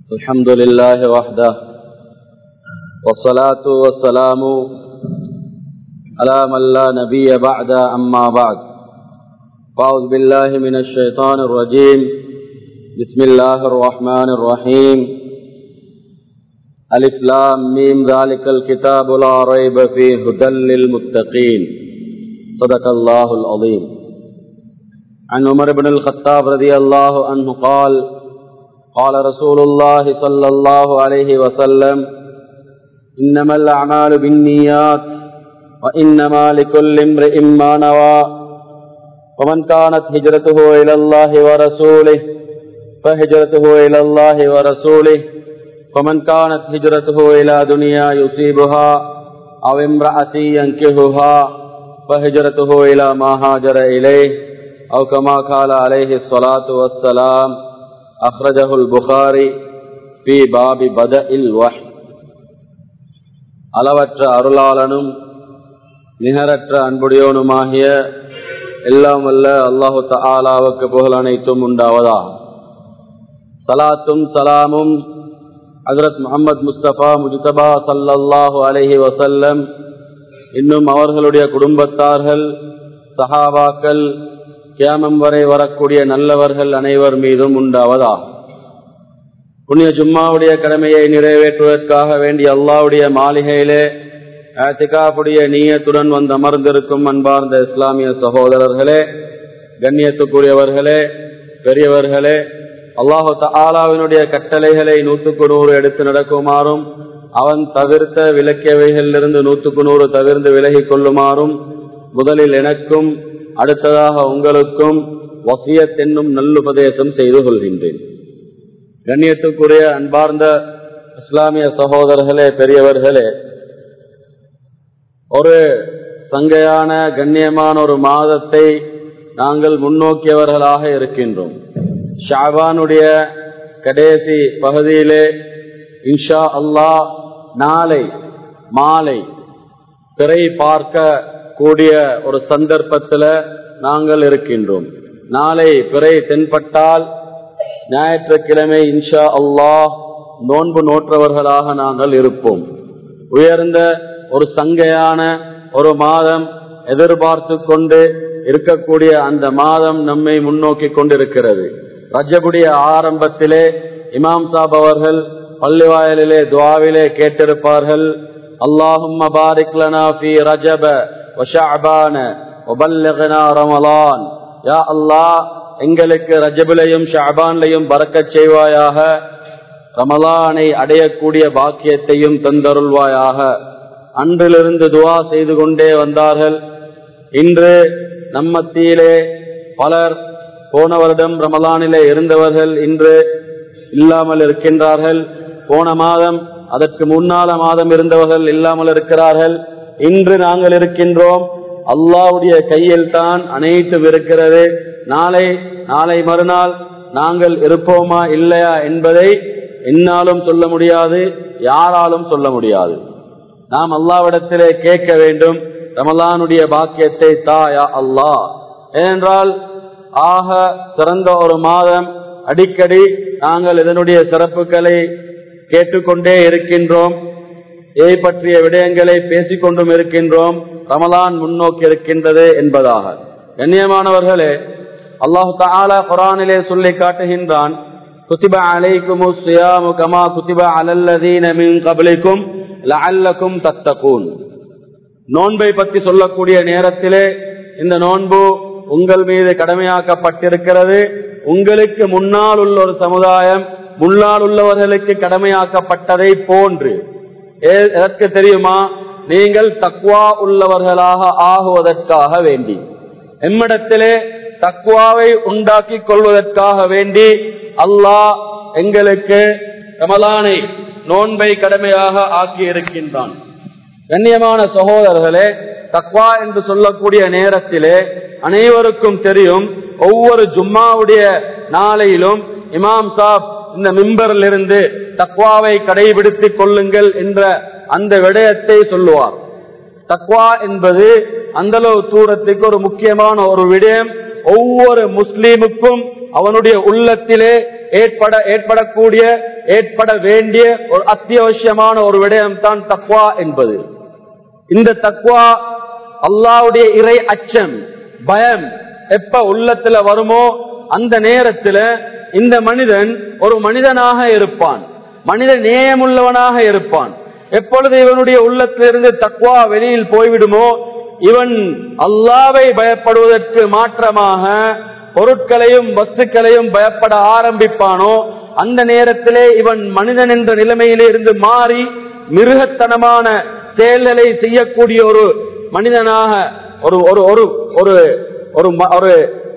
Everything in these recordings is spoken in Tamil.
الحمد لله وحده والصلاة والسلام على من لا نبي بعد أما بعد فأعوذ بالله من الشيطان الرجيم بسم الله الرحمن الرحيم ألف لام ميم ذلك الكتاب لا ريب فيه هدى للمتقين صدق الله العظيم عن عمر بن الخطاب رضي الله عنه قال قال رسول الله صلى الله عليه وسلم إنما الأعمال بالنيات وإنما لكل امرئ ما نوى ومن كانت هجرته إلى الله ورسوله فهجرته إلى الله ورسوله ومن كانت هجرته إلى دنيا يصيبها أو امرأة ينكهها فهجرته إلى ما هاجر إليه أو كما قال عليه الصلاة والسلام أخرجه البخاري في باب بدء الوحي அளவற்ற அருளாளனும் நிகரற்ற அன்புடையோனுமாகிய எல்லாம் வல்ல அல்லாஹு தாலாவுக்கு புகழ் அனைத்தும் உண்டாவதா சலாத்தும் சலாமும் ஹசரத் முகமது முஸ்தபா முஜிதபா சல்லல்லாஹு அலஹி வசல்லம் இன்னும் அவர்களுடைய குடும்பத்தார்கள் சஹாபாக்கள் கியாமம் வரை வரக்கூடிய நல்லவர்கள் அனைவர் மீதும் உண்டாவதா புண்ணிய ஜும்மாவுடைய கடமையை நிறைவேற்றுவதற்காக வேண்டிய அல்லாவுடைய மாளிகையிலே ஆத்திகாப்புடைய நீயத்துடன் வந்து அமர்ந்திருக்கும் அன்பார்ந்த இஸ்லாமிய சகோதரர்களே கண்ணியத்துக்குரியவர்களே பெரியவர்களே அல்லாஹு ஆலாவினுடைய கட்டளைகளை நூற்றுக்கு நூறு எடுத்து நடக்குமாறும் அவன் தவிர்த்த விலக்கியவைகளிலிருந்து நூற்றுக்கு நூறு தவிர்த்து விலகிக் கொள்ளுமாறும் முதலில் எனக்கும் அடுத்ததாக உங்களுக்கும் வசியத் என்னும் நல்லுபதேசம் செய்து கொள்கின்றேன் கண்ணியத்துக்குரிய அன்பார்ந்த இஸ்லாமிய சகோதரர்களே பெரியவர்களே ஒரு சங்கையான கண்ணியமான ஒரு மாதத்தை நாங்கள் முன்னோக்கியவர்களாக இருக்கின்றோம் ஷாபானுடைய கடைசி பகுதியிலே இன்ஷா அல்லாஹ் நாளை மாலை பிறை பார்க்க கூடிய ஒரு சந்தர்ப்பத்தில் நாங்கள் இருக்கின்றோம் நாளை பிறை தென்பட்டால் ஞாயிற்றுக்கிழமை இன்ஷா அல்லாஹ் நோன்பு நோற்றவர்களாக நாங்கள் இருப்போம் உயர்ந்த ஒரு சங்கையான ஒரு மாதம் எதிர்பார்த்து கொண்டு இருக்கக்கூடிய அந்த மாதம் நம்மை முன்னோக்கி கொண்டிருக்கிறது ரஜபுடைய ஆரம்பத்திலே இமாம் சாப் அவர்கள் பள்ளிவாயலிலே துவாவிலே கேட்டிருப்பார்கள் அல்லாஹும் பாரிக் லனா ஃபி ரஜப வஷஅபான வபல்லிக்னா ரமலான் யா அல்லாஹ் எங்களுக்கு ரஜபிலையும் ஷாபான்லையும் பறக்கச் செய்வாயாக ரமலானை அடையக்கூடிய பாக்கியத்தையும் தந்தருள்வாயாக அன்றிலிருந்து துவா செய்து கொண்டே வந்தார்கள் இன்று நம்மத்தியிலே பலர் போன வருடம் ரமலானிலே இருந்தவர்கள் இன்று இல்லாமல் இருக்கின்றார்கள் போன மாதம் அதற்கு முன்னால மாதம் இருந்தவர்கள் இல்லாமல் இருக்கிறார்கள் இன்று நாங்கள் இருக்கின்றோம் அல்லாவுடைய கையில் தான் அனைத்தும் இருக்கிறது நாளை நாளை மறுநாள் நாங்கள் இருப்போமா இல்லையா என்பதை என்னாலும் சொல்ல முடியாது யாராலும் சொல்ல முடியாது நாம் அல்லாவிடத்திலே கேட்க வேண்டும் ரமலானுடைய பாக்கியத்தை தாயா அல்லாஹ் ஏனென்றால் ஆக சிறந்த ஒரு மாதம் அடிக்கடி நாங்கள் இதனுடைய சிறப்புகளை கேட்டுக்கொண்டே இருக்கின்றோம் இதை பற்றிய விடயங்களை பேசிக்கொண்டும் இருக்கின்றோம் ரமலான் முன்னோக்கி இருக்கின்றது என்பதாக கண்ணியமானவர்களே அல்லாஹு தாலா குரானிலே சொல்லி காட்டுகின்றான் குத்திப அலைக்கும் சுயாமு கமா குத்திப அலல்லதீன மின் கபலிக்கும் லஅல்லக்கும் தத்தகூன் நோன்பை பற்றி சொல்லக்கூடிய நேரத்திலே இந்த நோன்பு உங்கள் மீது கடமையாக்கப்பட்டிருக்கிறது உங்களுக்கு முன்னால் உள்ள ஒரு சமுதாயம் முன்னால் உள்ளவர்களுக்கு கடமையாக்கப்பட்டதை போன்று எதற்கு தெரியுமா நீங்கள் தக்வா உள்ளவர்களாக ஆகுவதற்காக வேண்டி எம்மிடத்திலே தக்குவாவை உண்டாக்கி கொள்வதற்காக வேண்டி அல்லாஹ் எங்களுக்கு ரமலானை நோன்பை கடமையாக ஆக்கி இருக்கின்றான் கண்ணியமான சகோதரர்களே தக்வா என்று சொல்லக்கூடிய நேரத்திலே அனைவருக்கும் தெரியும் ஒவ்வொரு ஜும்மாவுடைய நாளையிலும் இமாம் சாப் இந்த மிம்பரில் இருந்து தக்வாவை கடைபிடித்துக் கொள்ளுங்கள் என்ற அந்த விடயத்தை சொல்லுவார் தக்வா என்பது அந்த அளவு தூரத்துக்கு ஒரு முக்கியமான ஒரு விடயம் ஒவ்வொரு முஸ்லீமுக்கும் அவனுடைய உள்ளத்திலே ஏற்பட ஏற்படக்கூடிய ஏற்பட வேண்டிய ஒரு அத்தியாவசியமான ஒரு விடயம் தான் தக்வா என்பது இந்த தக்வா அல்லாவுடைய இறை அச்சம் பயம் எப்ப உள்ளத்துல வருமோ அந்த நேரத்துல இந்த மனிதன் ஒரு மனிதனாக இருப்பான் மனித நேயமுள்ளவனாக இருப்பான் எப்பொழுது இவனுடைய உள்ளத்திலிருந்து தக்வா வெளியில் போய்விடுமோ இவன் அல்லாவை பயப்படுவதற்கு மாற்றமாக பொருட்களையும் வஸ்துக்களையும் பயப்பட ஆரம்பிப்பானோ அந்த நேரத்திலே இவன் மனிதன் என்ற நிலைமையிலே இருந்து மாறி மிருகத்தனமான செயல்களை செய்யக்கூடிய ஒரு மனிதனாக ஒரு ஒரு ஒரு ஒரு ஒரு ம- ஒரு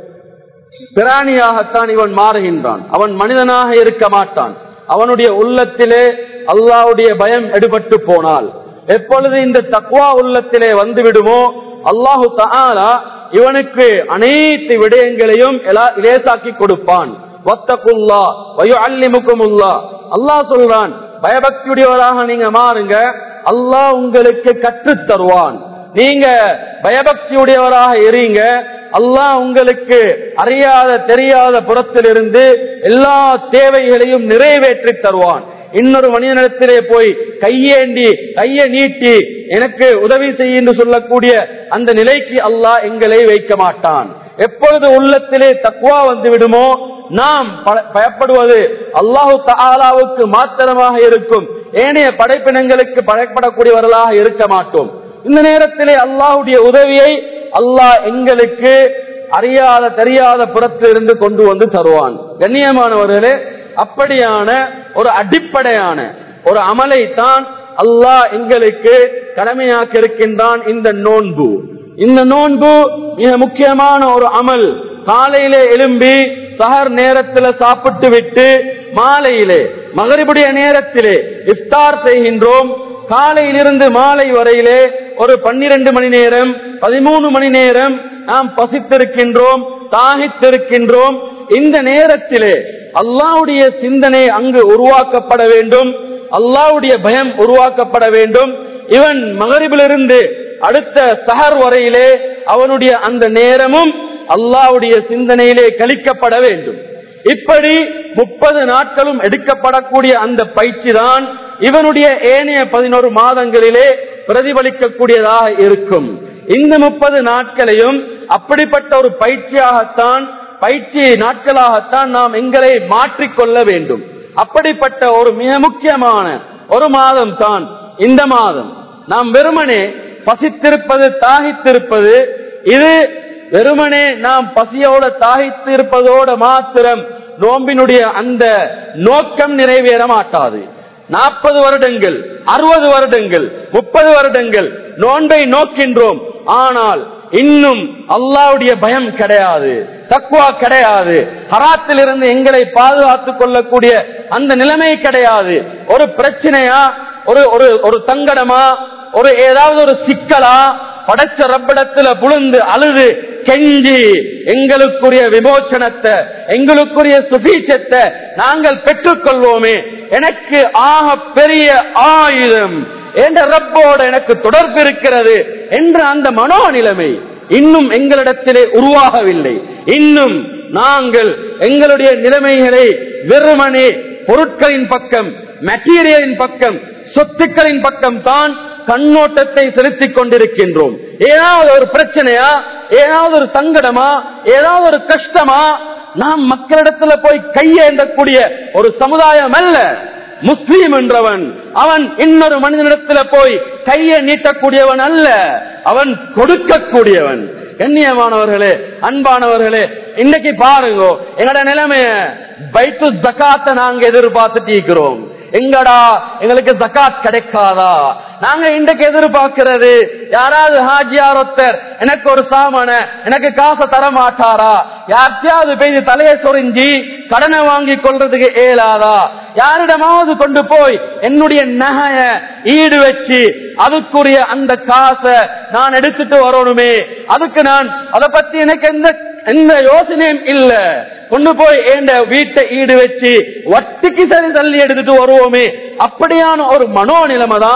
பிராணியாகத்தான் இவன் மாறுகின்றான் அவன் மனிதனாக இருக்க மாட்டான் அவனுடைய உள்ளத்திலே அல்லாவுடைய பயம் எடுபட்டு போனால் எப்பொழுது இந்த தக்வா உள்ளத்திலே வந்து விடுமோ அல்லாஹு தஆலா இவனுக்கு அனைத்து விடயங்களையும் எலா- லேசாக்கி கொடுப்பான் வத்தகுல்லா வயுஅல்லிமுக்குமுல்லா அல்லாஹ் சொல்றான் பயபக்தியுடையவராக நீங்க மாறுங்க அல்லாஹ் உங்களுக்கு கற்றுத் தருவான் நீங்க பயபக்தியுடையவராக இருங்க அல்லாஹ் உங்களுக்கு அறியாத தெரியாத புறத்திலிருந்து எல்லா தேவைகளையும் நிறைவேற்றி தருவான் இன்னொரு மனிதனிடத்திலே போய் கையேந்தி கையை நீட்டி எனக்கு உதவி செய்ய என்று சொல்லக்கூடிய அந்த நிலைக்கு அல்லாஹ் எங்களை வைக்க மாட்டான் எப்பொழுது உள்ளத்திலே தக்குவா வந்து விடுமோ நாம் ப- பயப்படுவது அல்லாஹு தஆலாவுக்கு மாத்திரமாக இருக்கும் ஏனைய படைப்பினங்களுக்கு பயப்படக்கூடியவர்களாக இருக்க மாட்டோம் இந்த நேரத்திலே அல்லாஹ்வுடைய உதவியை அல்லாஹ் எங்களுக்கு அறியாத தெரியாத புறத்திலிருந்து கொண்டு வந்து தருவான் கண்ணியமானவர்களே அப்படியான ஒரு அடிப்படையான ஒரு அமலை தான் அல்லாஹ் எங்களுக்கு கடமையாக்கி இருக்கின்றான் இந்த நோன்பு இந்த நோன்பு மிக முக்கியமான ஒரு அமல் காலையிலே எழும்பி சஹர் நேரத்தில் சாப்பிட்டு விட்டு மாலையிலே மகரிபுடைய நேரத்திலே இஃப்தார் செய்கின்றோம் காலையிலிருந்து மாலை வரையிலே ஒரு பன்னிரண்டு மணி நேரம் பதிமூணு மணி நேரம் நாம் பசித்திருக்கின்றோம் தாகித்திருக்கின்றோம் இந்த நேரத்திலே அல்லாவுடைய சிந்தனை அங்கு உருவாக்கப்பட வேண்டும் அல்லாவுடைய பயம் உருவாக்கப்பட வேண்டும் இவன் மகரிபிலிருந்து அடுத்த சஹர் வரையிலே அவனுடைய அந்த நேரமும் அல்லாவுடைய சிந்தனையிலே கழிக்கப்பட வேண்டும் இப்படி முப்பது நாட்களும் எடுக்கப்படக்கூடிய அந்த பயிற்சி தான் இவனுடைய ஏனைய பதினோரு மாதங்களிலே பிரதிபலிக்கக்கூடியதாக இருக்கும் இந்த முப்பது நாட்களையும் அப்படிப்பட்ட ஒரு பயிற்சியாகத்தான் பயிற்சி நாட்களாகத்தான் நாம் எங்களை மாற்றிக்கொள்ள வேண்டும் அப்படிப்பட்ட ஒரு மிக முக்கியமான ஒரு மாதம் தான் இந்த மாதம் நாம் வெறுமனே பசித்திருப்பது தாகித்திருப்பது இது வெறுமனே நாம் பசியோட தாகித்து இருப்பதோட மாத்திரம் நோம்பினுடைய அந்த நோக்கம் நிறைவேற மாட்டாது நாற்பது வருடங்கள் அறுபது வருடங்கள் முப்பது வருடங்கள் நோன்பை நோக்கின்றோம் ஆனால் இன்னும் அல்லாவுடைய பயம் கிடையாது தக்குவா கிடையாது ஹராத்தில் இருந்து எங்களை பாதுகாத்துக் கொள்ளக்கூடிய அந்த நிலைமை கிடையாது ஒரு பிரச்சனையா ஒரு ஒரு ஒரு தங்கடமா ஒரு ஏதாவது ஒரு சிக்கலா படைச்ச ரப்பிடத்துல புழுந்து அழுது கெஞ்சி எங்களுக்குரிய விமோச்சனத்தை எங்களுக்குரிய சுபீச்சத்தை நாங்கள் பெற்றுக்கொள்வோமே எனக்கு ஆக பெரிய ஆயுதம் என்ற ரப்போட எனக்கு தொடர்பு இருக்கிறது என்ற அந்த மனோநிலைமை இன்னும் எங்களிடத்திலே உருவாகவில்லை இன்னும் நாங்கள் எங்களுடைய நிலைமைகளை வெறுமனே பொருட்களின் பக்கம் மெட்டீரியலின் பக்கம் சொத்துக்களின் பக்கம் தான் கண்ணோட்டத்தை செலுத்திக் கொண்டிருக்கின்றோம் ஏதாவது ஒரு பிரச்சனையா ஏதாவது ஒரு சங்கடமா ஏதாவது ஒரு கஷ்டமா நாம் மக்களிடத்துல போய் கையேந்தக்கூடிய ஒரு சமுதாயம் அல்ல முஸ்லீம் என்றவன் அவன் இன்னொரு மனிதனிடத்துல போய் கையை நீட்டக்கூடியவன் அல்ல அவன் கொடுக்கக்கூடியவன் கண்ணியமானவர்களே அன்பானவர்களே இன்னைக்கு பாருங்க எங்கட நிலைமைய பைத்து ஜக்காத்த நாங்க எதிர்பார்த்துட்டு இருக்கிறோம் எங்கடா எங்களுக்கு ஜக்காத் கிடைக்காதா நாங்க இன்றைக்கு எதிர்பார்க்கிறது யாராவது ஹாஜியார் ஒருத்தர் எனக்கு ஒரு சாமான எனக்கு காசை தர மாட்டாரா யார்த்தையாவது பெய்து தலையை சொரிஞ்சி கடனை வாங்கி கொள்றதுக்கு இயலாதா யாரிடமாவது கொண்டு போய் என்னுடைய நகைய ஈடு வச்சு அதுக்குரிய அந்த காசை நான் எடுத்துட்டு வரணுமே அதுக்கு நான் அதை பத்தி எனக்கு எந்த எந்த யோசனையும் இல்ல கொண்டு போய் ஏண்ட வீட்டை ஈடு வச்சு வட்டிக்கு சரி தள்ளி எடுத்துட்டு வருவோமே அப்படியான ஒரு மனோநிலைமை தான்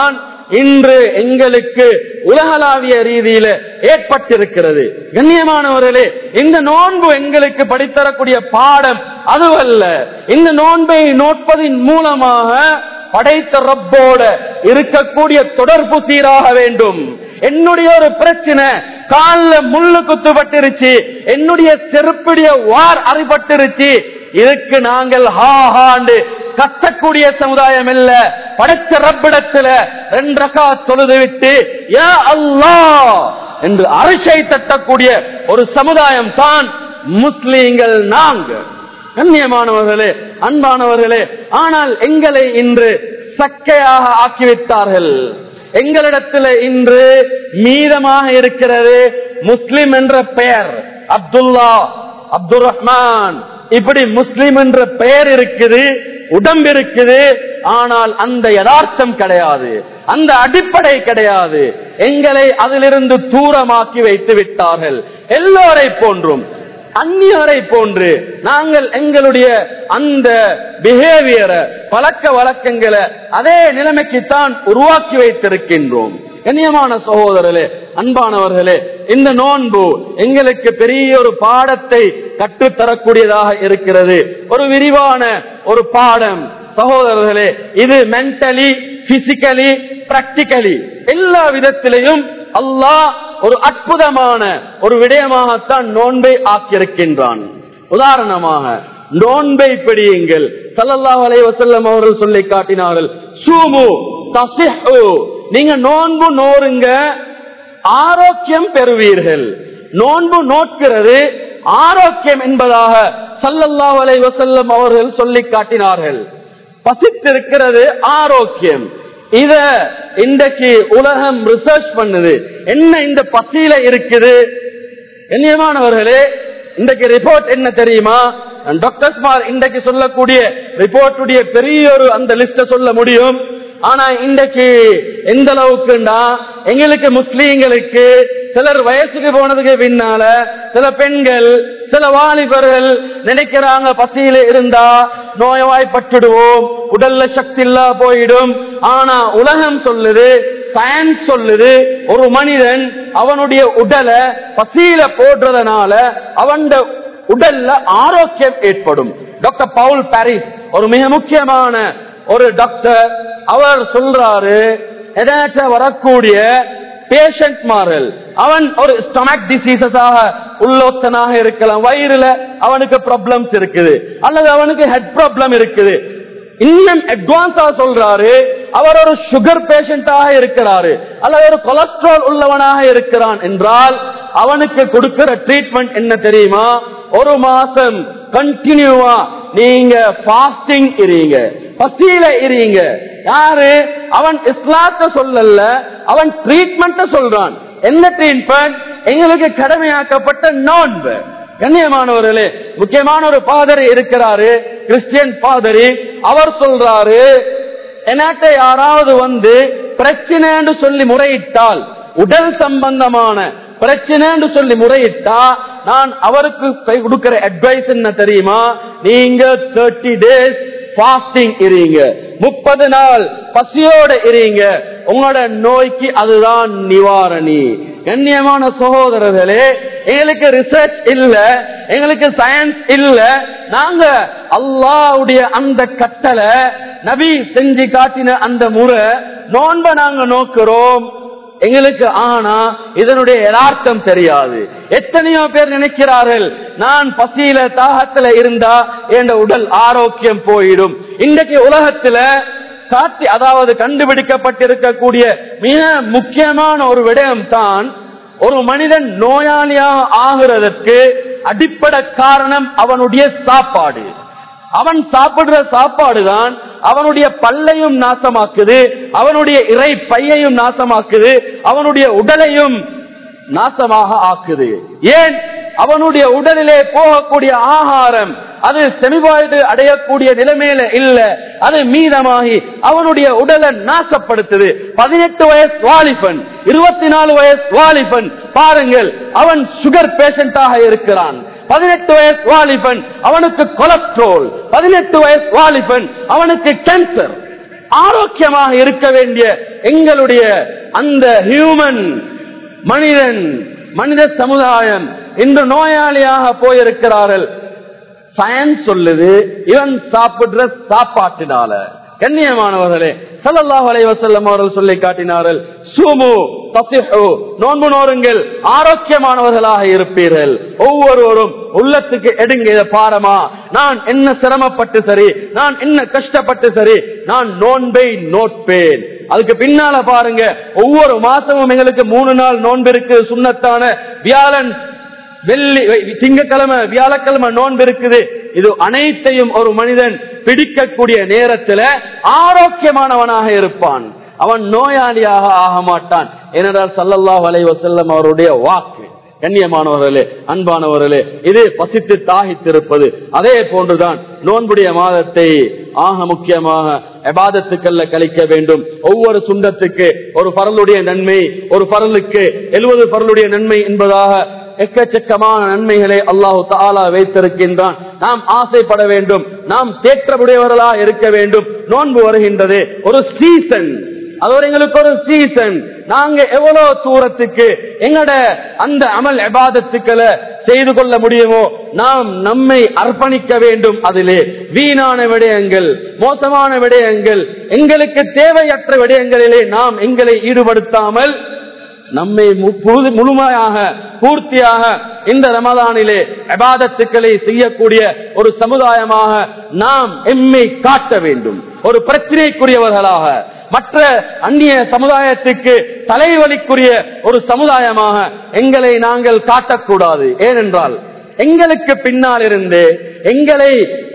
இன்று எங்களுக்கு உலகளாவிய ரீதியில ஏற்பட்டிருக்கிறது கண்ணியமானவர்களே இந்த நோன்பு எங்களுக்கு படித்தரக்கூடிய பாடம் அதுவல்ல இந்த நோன்பை நோட்பதின் மூலமாக படைத்த ரப்போட இருக்கக்கூடிய தொடர்பு சீராக வேண்டும் என்னுடைய ஒரு பிரச்சனை காலில் முள்ளு குத்துப்பட்டிருச்சு என்னுடைய செருப்புடைய வார் அறிபட்டிருச்சு இதுக்கு நாங்கள் ஹா ஹாண்டு கத்தக்கூடிய சமுதாயம் இல்ல படைச்ச ரப்பிடத்துல ரெண்டரக்கா தொழுது விட்டு யா அல்லாஹ் என்று அரிசை தட்டக்கூடிய ஒரு சமுதாயம் தான் முஸ்லீம்கள் நாங்கள் கண்ணியமானவர்களே அன்பானவர்களே ஆனால் எங்களை இன்று சக்கையாக ஆக்கிவிட்டார்கள் எங்களிடத்தில் இன்று மீதமாக இருக்கிறது முஸ்லிம் என்ற பெயர் அப்துல்லா அப்துல் ரஹ்மான் இப்படி முஸ்லிம் என்ற பெயர் இருக்குது உடம்பு இருக்குது ஆனால் அந்த யதார்த்தம் கிடையாது அந்த அடிப்படை கிடையாது எங்களை அதிலிருந்து தூரமாக்கி வைத்து விட்டார்கள் எல்லோரை போன்றும் அந்நியரை போன்று நாங்கள் எங்களுடைய அந்த பிஹேவியரை பழக்க வழக்கங்களை அதே நிலைமைக்கு தான் உருவாக்கி வைத்திருக்கின்றோம் கண்ணியமான சகோதரர்களே அன்பானவர்களே இந்த நோன்பு எங்களுக்கு பெரிய ஒரு பாடத்தை கற்றுத்தரக்கூடியதாக இருக்கிறது ஒரு விரிவான ஒரு பாடம் சகோதரர்களே இது மென்டலி பிசிக்கலி பிராக்டிக்கலி எல்லா விதத்திலையும் அல்லாஹ் ஒரு அற்புதமான ஒரு விடயமாகத்தான் நோன்பை ஆக்கியிருக்கின்றான் உதாரணமாக நோன்பை பிடியுங்கள் சல்லல்லாஹு அலைஹி வஸல்லம் அவர்கள் சொல்லி காட்டினார்கள் சூமு தசிஹு நீங்க நோன்பு நோருங்க ஆரோக்கியம் பெறுவீர்கள் நோன்பு நோட்கிறது ஆரோக்கியம் என்பதாக சல்லல்லாஹு அலைஹி வஸல்லம் அவர்கள் சொல்லி காட்டினார்கள் பசித்திருக்கிறது ஆரோக்கியம் இத இன்றைக்கு உலகம் ரிசர்ச் பண்ணுது என்ன இந்த பசியில இருக்குது கண்ணியமானவர்களே இன்றைக்கு ரிப்போர்ட் என்ன தெரியுமா டாக்டர்ஸ்மார் இன்றைக்கு சொல்லக்கூடிய ரிப்போர்ட்டுடைய பெரிய ஒரு அந்த லிஸ்ட சொல்ல முடியும் ஆனா இன்றைக்கு எந்த அளவுக்குண்டா எங்களுக்கு முஸ்லீம்களுக்கு சிலர் வயசுக்கு போனதுக்கு பின்னால சில பெண்கள் சில வாலிபர்கள் நினைக்கிறாங்க பசியில இருந்தா நோய்வாய்ப்பட்டுடுவோம் உடல்ல சக்தி இல்லா போயிடும் ஆனா உலகம் சொல்லுது சயின்ஸ் சொல்லுது ஒரு மனிதன் அவனுடைய உடலை பசியில போடுறதுனால அவன் உடல்ல ஆரோக்கியம் ஏற்படும் டாக்டர் பவுல் பாரிஸ் ஒரு மிக முக்கியமான ஒரு டாக்டர் அவர் சொல்றாரு எதாச்சும் வரக்கூடிய பேஷண்ட் மாறல் அவன் ஒரு ஸ்டொமக் டிசீசஸாக உள்ளோத்தனாக இருக்கலாம் வயிறுல அவனுக்கு ப்ராப்ளம்ஸ் இருக்குது அல்லது அவனுக்கு ஹெட் ப்ராப்ளம் இருக்குது இன்னும் அட்வான்ஸா சொல்றாரு அவர் ஒரு சுகர் பேஷண்டாக இருக்கிறாரு அல்லது ஒரு கொலஸ்ட்ரால் உள்ளவனாக இருக்கிறான் என்றால் அவனுக்கு கொடுக்கிற ட்ரீட்மெண்ட் என்ன தெரியுமா ஒரு மாசம் கண்டினியூவா நீங்க பாஸ்டிங் இருங்க பசியில இருங்க யாரு அவன் இஸ்லாத்த சொல்லல அவன் ட்ரீட்மெண்ட் சொல்றான் என்ன ட்ரீட்மெண்ட் எங்களுக்கு கடமையாக்கப்பட்ட நோன்பு கண்ணியமானவர்களே முக்கியமான ஒரு பாதர் இருக்கிறாரு கிறிஸ்டியன் பாதரி அவர் சொல்றாரு என்னாட்ட யாராவது வந்து பிரச்சனைன்னு சொல்லி முறையிட்டால் உடல் சம்பந்தமான பிரச்சனைன்னு சொல்லி முறையிட்டா நான் அவருக்கு கை கொடுக்கிற அட்வைஸ் என்ன தெரியுமா நீங்க தேர்ட்டி டேஸ் பாஸ்டிங் இருங்க முப்பது நாள் பசியோட இருங்க உங்களோட நோய்க்கு அதுதான் நிவாரணி கண்ணியமான சகோதரர்களே எங்களுக்கு ரிசர்ச் இல்ல எங்களுக்கு சயின்ஸ் இல்ல நாங்க அல்லாவுடைய அந்த கட்டளை நபி செஞ்சு காட்டின அந்த முறை நோன்ப நாங்க நோக்கிறோம் எங்களுக்கு ஆனா இதனுடைய யதார்த்தம் தெரியாது எத்தனையோ பேர் நினைக்கிறார்கள் நான் பசியில தாகத்துல இருந்தா என் உடல் ஆரோக்கியம் போயிடும் இன்றைக்கு உலகத்துல காட்டி அதாவது கண்டுபிடிக்கப்பட்டிருக்கக்கூடிய மிக முக்கியமான ஒரு விடயம் தான் ஒரு மனிதன் நோயாளியாக ஆகிறதற்கு அடிப்படை காரணம் அவனுடைய சாப்பாடு அவன் சாப்பிடுற சாப்பாடு தான் அவனுடைய பல்லையும் நாசமாக்குது அவனுடைய இறை பையையும் நாசமாக்குது அவனுடைய உடலையும் நாசமாக ஆக்குது ஏன் அவனுடைய உடலிலே போகக்கூடிய ஆகாரம் அது செமிவாய்டு அடையக்கூடிய நிலைமையில இல்ல அது மீதமாகி அவனுடைய உடலை நாசப்படுத்துது பதினெட்டு வயசு வாலிபன் இருபத்தி நாலு வயசு வாலிபன் பாருங்கள் அவன் சுகர் பேஷண்டாக இருக்கிறான் பதினெட்டு வயசு வாலிபன் அவனுக்கு கொலஸ்ட்ரோல் பதினெட்டு வயசு வாலிபன் அவனுக்கு கேன்சர் ஆரோக்கியமாக இருக்க வேண்டிய எங்களுடைய அந்த ஹியூமன் மனிதன் மனித சமுதாயம் இன்று நோயாளியாக போயிருக்கிறார்கள் சயின்ஸ் சொல்லுது இவன் சாப்பிடுற சாப்பாட்டினால கண்ணியமானவர்களே ஸல்லல்லாஹு அலைஹி வஸல்லம் அவர்கள் சொல்லி காட்டினார்கள் சுமு தசிஹு நோன்பு நோருங்கள் ஆரோக்கியமானவர்களாக இருப்பீர்கள் ஒவ்வொருவரும் உள்ளத்துக்கு எடுங்க இத பாரமா நான் என்ன சிரமப்பட்டு சரி நான் என்ன கஷ்டப்பட்டு சரி நான் நோன்பை நோட்பேன் அதுக்கு பின்னால பாருங்க ஒவ்வொரு மாசமும் எங்களுக்கு மூணு நாள் நோன்பு இருக்கு சுண்ணத்தான வியாழன் வெள்ளி திங்கக்கிழமை வியாழக்கிழமை நோன்பு இருக்குது இது அனைத்தையும் ஒரு மனிதன் பிடிக்கக்கூடிய நேரத்துல ஆரோக்கியமானவனாக இருப்பான் அவன் நோயாளியாக ஆக மாட்டான் ஏனென்றால் சல்லல்லாஹு அலைஹி வஸல்லம் அவருடைய வாக்கு கண்ணியமானவர்களே அன்பானவர்களே இது பசித்து தாகித்திருப்பது அதே போன்றுதான் நோன்புடைய மாதத்தை ஆக முக்கியமாக எபாதத்துக்கல்ல கழிக்க வேண்டும் ஒவ்வொரு சுண்டத்துக்கு ஒரு பரலுடைய நன்மை ஒரு பரலுக்கு எழுபது பரலுடைய நன்மை என்பதாக எக்கச்சக்கமான நன்மைகளை அல்லாஹு தாலா வைத்திருக்கின்றான் நாம் ஆசைப்பட வேண்டும் நாம் தேற்றமுடையவர்களா இருக்க வேண்டும் நோன்பு வருகின்றது ஒரு சீசன் அது ஒரு எங்களுக்கு ஒரு சீசன் நாங்க எவ்வளவு தூரத்துக்கு எங்கட அந்த அமல் எபாதத்துக்களை செய்து கொள்ள முடியுமோ நாம் நம்மை அர்ப்பணிக்க வேண்டும் அதிலே வீணான விடயங்கள் மோசமான விடயங்கள் எங்களுக்கு தேவையற்ற விடயங்களிலே நாம் எங்களை ஈடுபடுத்தாமல் நம்மை முழுமையாக பூர்த்தியாக இந்த ரமதானிலே அபாதத்துக்களை செய்யக்கூடிய ஒரு சமுதாயமாக நாம் எம்மை காட்ட வேண்டும் ஒரு பிரச்சனைக்குரியவர்களாக மற்ற அந்நிய சமுதாயத்துக்கு தலைவலிக்குரிய ஒரு சமுதாயமாக எங்களை நாங்கள் காட்டக்கூடாது ஏனென்றால் எங்களுக்கு பின்னால் இருந்து எங்களை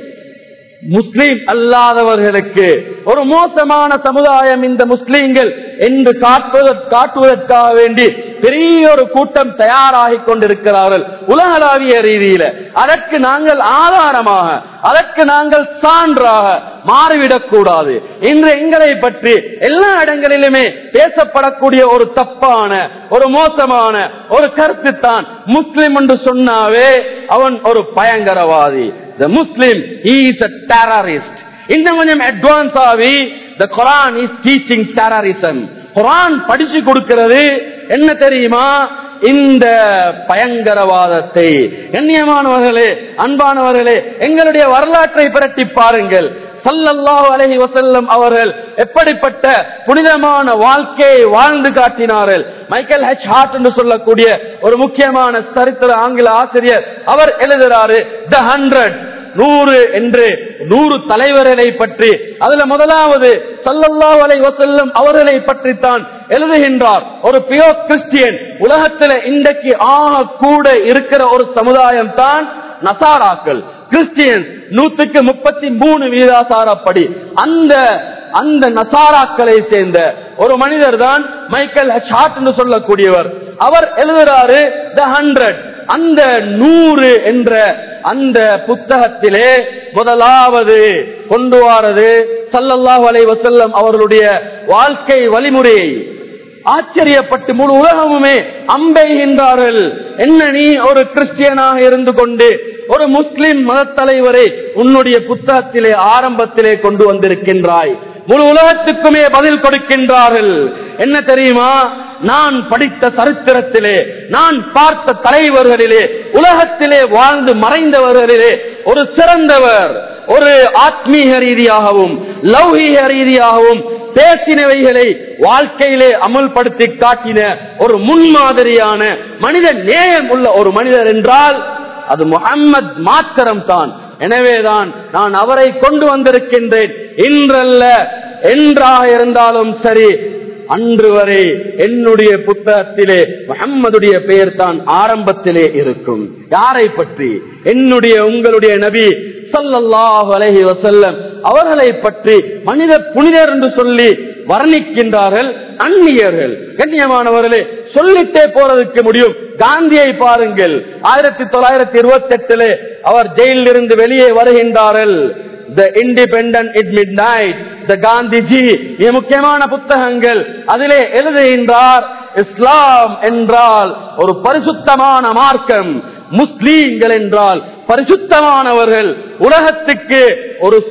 முஸ்லீம் அல்லாதவர்களுக்கு ஒரு மோசமான சமுதாயம் இந்த முஸ்லீம்கள் என்று காட்டுவதற்காக வேண்டி பெரிய ஒரு கூட்டம் தயாராகி கொண்டிருக்கிறார்கள் உலகளாவிய ரீதியில அதற்கு நாங்கள் ஆதாரமாக அதற்கு நாங்கள் சான்றாக மாறிவிடக் கூடாது இன்று எங்களை பற்றி எல்லா இடங்களிலுமே பேசப்படக்கூடிய ஒரு தப்பான ஒரு மோசமான ஒரு கருத்து தான் முஸ்லிம் என்று சொன்னாவே அவன் ஒரு பயங்கரவாதி the Muslim, he is a terrorist. இன்னும் கொஞ்சம் அட்வான்ஸ் ஆகி the Quran is teaching terrorism. குரான் படிச்சு கொடுக்கிறது என்ன தெரியுமா இந்த பயங்கரவாதத்தை கண்ணியமானவர்களே அன்பானவர்களே எங்களுடைய வரலாற்றை பிரட்டி பாருங்கள் சல்லல்லாஹு அலஹி வசல்லம் அவர்கள் எப்படிப்பட்ட புனிதமான வாழ்க்கையை வாழ்ந்து காட்டினார்கள் மைக்கேல் ஹெச் ஹார்ட் என்று சொல்லக்கூடிய ஒரு முக்கியமான சரித்திர ஆங்கில ஆசிரியர் அவர் எழுதுகிறாரு த ஹண்ட்ரட் நூறு என்று நூறு தலைவர்களை பற்றி அதுல முதலாவது சல்லல்லாஹு அலைஹி வஸல்லம் அவர்களை பற்றித்தான் எழுதுகின்றார் ஒரு பியோ கிறிஸ்டியன் உலகத்தில் இன்றைக்கு ஆக கூட இருக்கிற ஒரு சமுதாயம் தான் நசாராக்கள் கிறிஸ்டியன்ஸ் நூத்துக்கு முப்பத்தி மூணு வீதாசாரப்படி அந்த அந்த நசாராக்களை சேர்ந்த ஒரு மனிதர் தான் மைக்கேல் ஹாட் என்று சொல்லக்கூடியவர் அவர் எழுதுறாரு த ஹண்ட்ரட் அந்த நூறு என்ற அந்த புத்தகத்திலே முதலாவது கொண்டு வாரது சல்லல்லாஹு அலை வசல்லம் அவர்களுடைய வாழ்க்கை வழிமுறையை ஆச்சரியப்பட்டு முழு உலகமுமே அம்பெய்கின்றார்கள் என்ன நீ ஒரு கிறிஸ்டியனாக இருந்து கொண்டு ஒரு முஸ்லிம் மதத்தலைவரை உன்னுடைய புத்தகத்திலே ஆரம்பத்திலே கொண்டு வந்திருக்கின்றாய் முழு உலகத்துக்குமே பதில் கொடுக்கின்றார்கள் என்ன தெரியுமா நான் படித்த சரித்திரத்திலே நான் பார்த்த தலைவர்களிலே உலகத்திலே வாழ்ந்து மறைந்தவர்களிலே ஒரு சிறந்தவர் ஒரு ஆத்மீக ரீதியாகவும் லௌகீக ரீதியாகவும் பேசினவைகளை வாழ்க்கையிலே அமல்படுத்தி காட்டின ஒரு முன்மாதிரியான மனித நேயம் உள்ள ஒரு மனிதர் என்றால் அது முகம்மது மாத்திரம் தான் எனவேதான் நான் அவரை கொண்டு வந்திருக்கின்றேன் இன்றல்ல என்றாக இருந்தாலும் சரி அன்று வரை என்னுடைய புத்தகத்திலே முகம்மதுடைய பெயர் தான் ஆரம்பத்திலே இருக்கும் யாரை பற்றி என்னுடைய உங்களுடைய நபி சல்லல்லாஹு அலைஹி வசல்லம் அவர்களை பற்றி மனித புனிதர் என்று சொல்லி வர்ணிக்கின்றார்கள் அந்நியர்கள் கண்ணியமானவர்களே சொல்லிட்டே போறதுக்கு முடியும் காந்தியை பாருங்கள் ஆயிரத்தி தொள்ளாயிரத்தி இருபத்தி எட்டுல அவர் ஜெயிலில் இருந்து வெளியே வருகின்றார்கள் the independent it midnight the Gandhiji மிக முக்கியமான புத்தகங்கள் அதிலே எழுதுகின்றார் இஸ்லாம் என்றால் ஒரு பரிசுத்தமான மார்க்கம் முஸ்லீம்கள் என்றால் பரிசுத்தமானவர்கள் உலகத்துக்கு ஒரு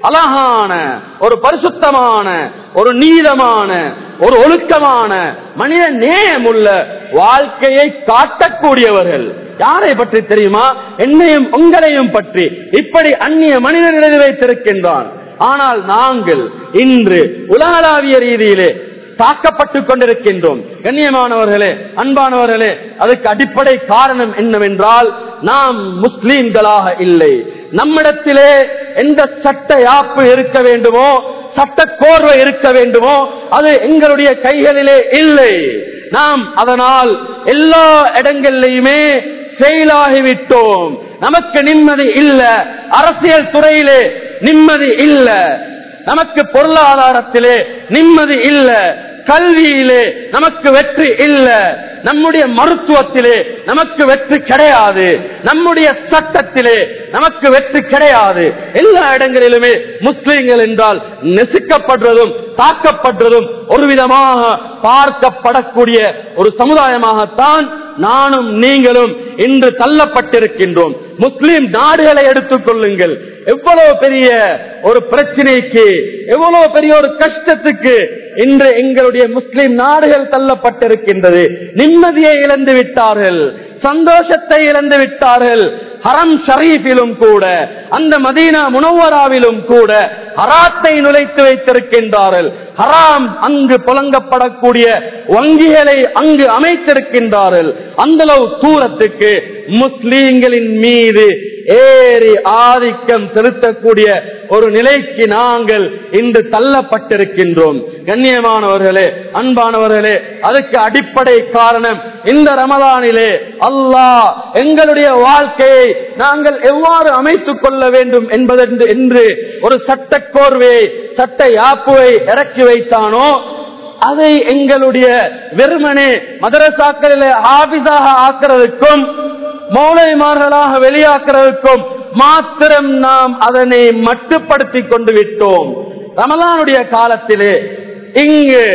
அழகான ஒரு பரிசுத்தமான ஒரு நீதமான ஒரு ஒழுக்கமான மனித நேயமுள்ள வாழ்க்கையை காட்டக்கூடியவர்கள் யாரை பற்றி தெரியுமா என்னையும் உங்களையும் பற்றி இப்படி அந்நிய மனிதன் எழுதி வைத்திருக்கின்றான் ஆனால் நாங்கள் இன்று உலகளாவிய ரீதியிலே தாக்கப்பட்டுக் கொண்டிருக்கின்றோம் கண்ணியமானவர்களே அன்பானவர்களே அதுக்கு அடிப்படை காரணம் என்னவென்றால் நாம் முஸ்லீம்களாக இல்லை நம்மிடத்திலே எந்த சட்ட யாப்பு இருக்க வேண்டுமோ சட்ட கோர்வை இருக்க வேண்டுமோ அது எங்களுடைய கைகளிலே இல்லை நாம் அதனால் எல்லா இடங்களிலுமே செயலாகிவிட்டோம் நமக்கு நிம்மதி இல்ல அரசியல் துறையிலே நிம்மதி இல்ல நமக்கு பொருளாதாரத்திலே நிம்மதி இல்ல கல்வியிலே நமக்கு வெற்றி இல்ல நம்முடைய மருத்துவத்திலே நமக்கு வெற்றி கிடையாது நம்முடைய சட்டத்திலே நமக்கு வெற்றி கிடையாது எல்லா இடங்களிலுமே முஸ்லிம்கள் என்றால் நெசுக்கப்படுறதும் தாக்கப்படுறதும் ஒரு விதமாக பார்க்கப்படக்கூடிய ஒரு சமுதாயமாகத்தான் நானும் நீங்களும் இன்று தள்ளப்பட்டிருக்கின்றோம் முஸ்லிம் நாடுகளை எடுத்துக் கொள்ளுங்கள் எவ்வளவு பெரிய ஒரு பிரச்சனைக்கு எவ்வளவு பெரிய ஒரு கஷ்டத்துக்கு இன்று எங்களுடைய முஸ்லிம் நாடுகள் தள்ளப்பட்டிருக்கின்றது நிம்மதியை இழந்து விட்டார்கள் சந்தோஷத்தை இழந்து விட்டார்கள் ஹரம் ஷரீஃபிலும் கூட அந்த மதீனா முனவராவிலும் கூட ஹராத்தை நுழைத்து வைத்திருக்கின்றார்கள் ஹராம் அங்கு புழங்கப்படக்கூடிய வங்கிகளை அங்கு அமைத்திருக்கின்றார்கள் அந்த தூரத்துக்கு முஸ்லீம்களின் மீது ஏறி ஆதிக்கம் செலுத்தக்கூடிய ஒரு நிலைக்கு நாங்கள் இன்று தள்ளப்பட்டிருக்கின்றோம் கண்ணியமானவர்களே அன்பானவர்களே அதுக்கு அடிப்படை காரணம் இந்த ரமதானிலே அல்லாஹ் எங்களுடைய வாழ்க்கையை நாங்கள் எவ்வாறு அமைத்துக் கொள்ள வேண்டும் என்பதென்று என்று ஒரு சட்ட கோர்வையை சட்ட யாப்புவை இறக்கி வைத்தானோ அதை எங்களுடைய வெறுமனே மதரசாக்களிலே ஆபிஸாக ஆக்கிறதுக்கும் மௌலைமார்களாக வெளியாக்குறதுக்கும் மாத்திரம் நாம் அதனை மட்டுப்படுத்தி கொண்டு விட்டோம் ரமலானுடைய காலத்திலே இங்கு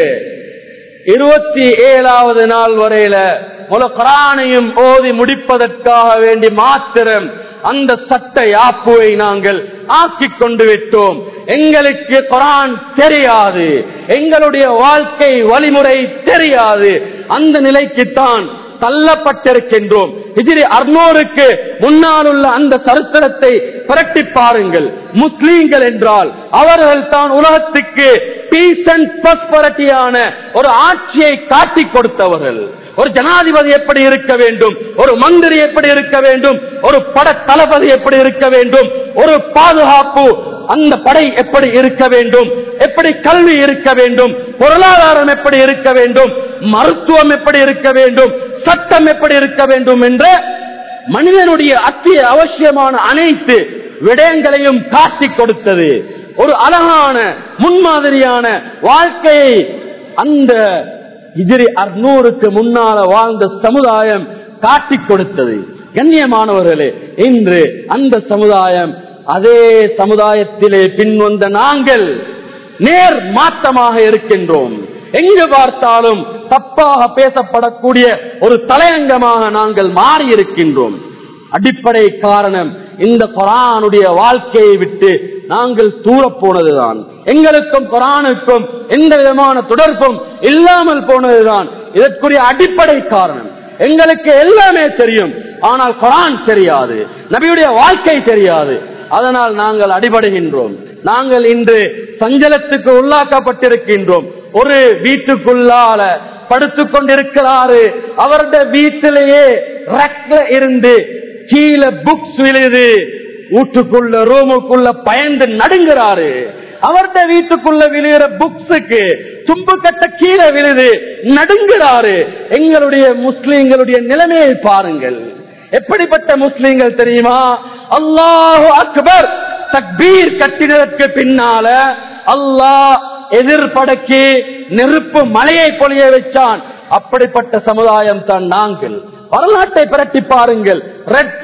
இருபத்தி ஏழாவது நாள் வரையில முழு குரானையும் ஓதி முடிப்பதற்காக வேண்டி மாத்திரம் அந்த சட்ட யாப்புவை நாங்கள் ஆக்கிக் கொண்டு விட்டோம் எங்களுக்கு குரான் தெரியாது எங்களுடைய வாழ்க்கை வழிமுறை தெரியாது அந்த நிலைக்குத்தான் தள்ளப்பட்டிருக்கின்றோம் இதிரி அறுநூறுக்கு முன்னால் உள்ள அந்த சரித்திரத்தை புரட்டி பாருங்கள் முஸ்லீம்கள் என்றால் அவர்கள் தான் உலகத்துக்கு பீஸ் அண்ட் ப்ராஸ்பரிட்டியான ஒரு ஆட்சியை காட்டி கொடுத்தவர்கள் ஒரு ஜனாதிபதி எப்படி இருக்க வேண்டும் ஒரு மந்திரி எப்படி இருக்க வேண்டும் ஒரு பட தளபதி எப்படி இருக்க வேண்டும் ஒரு பாதுகாப்பு அந்த படை எப்படி இருக்க வேண்டும் எப்படி கல்வி இருக்க வேண்டும் பொருளாதாரம் எப்படி இருக்க வேண்டும் மருத்துவம் எப்படி இருக்க வேண்டும் சட்டம் எப்படி இருக்க வேண்டும் என்ற மனிதனுடைய அத்திய அவசியமான அனைத்து விடயங்களையும் காட்டிக் கொடுத்தது ஒரு அழகான முன்மாதிரியான வாழ்க்கையை அந்த இதிரி அறுநூறுக்கு முன்னால வாழ்ந்த சமுதாயம் காட்டிக் கொடுத்தது கண்ணியமானவர்களே இன்று அந்த சமுதாயம் அதே சமுதாயத்திலே பின்வந்த நாங்கள் நேர் மாற்றமாக இருக்கின்றோம் எங்கு பார்த்தாலும் தப்பாக பேசப்படக்கூடிய ஒரு தலையங்கமாக நாங்கள் மாறி இருக்கின்றோம் அடிப்படை காரணம் இந்த குரானுடைய வாழ்க்கையை விட்டு நாங்கள் தூர போனதுதான் எங்களுக்கும் குரானுக்கும் எந்த விதமான தொடர்பும் இல்லாமல் போனதுதான் இதற்குரிய அடிப்படை காரணம் எங்களுக்கு எல்லாமே தெரியும் ஆனால் குரான் தெரியாது நபியுடைய வாழ்க்கை தெரியாது அதனால் நாங்கள் அடிபடுகின்றோம் நாங்கள் இன்று சஞ்சலத்துக்கு உள்ளாக்கப்பட்டிருக்கின்றோம் ஒரு வீட்டுக்குள்ளால படுத்துக் கொண்டிருக்கிறாரு அவருடைய வீட்டிலேயே ரக்ல இருந்து கீழே புக்ஸ் விழுது வீட்டுக்குள்ள ரூமுக்குள்ள பயந்து நடுங்கிறாரு அவருடைய வீட்டுக்குள்ள விழுகிற புக்ஸுக்கு தும்பு கட்ட கீழே விழுது நடுங்கிறாரு எங்களுடைய முஸ்லிம்களுடைய நிலைமையை பாருங்கள் எப்படிப்பட்ட முஸ்லிம்கள் தெரியுமா அல்லாஹு அக்பர் தக்பீர் கட்டினதற்கு பின்னால அல்லாஹ் எதிர்படக்கி நெருப்பு மலையை பொழிய வச்சான் அப்படிப்பட்ட சமுதாயம் தான் நாங்கள் வரலாற்றை பிரட்டி பாருங்கள் ரெட்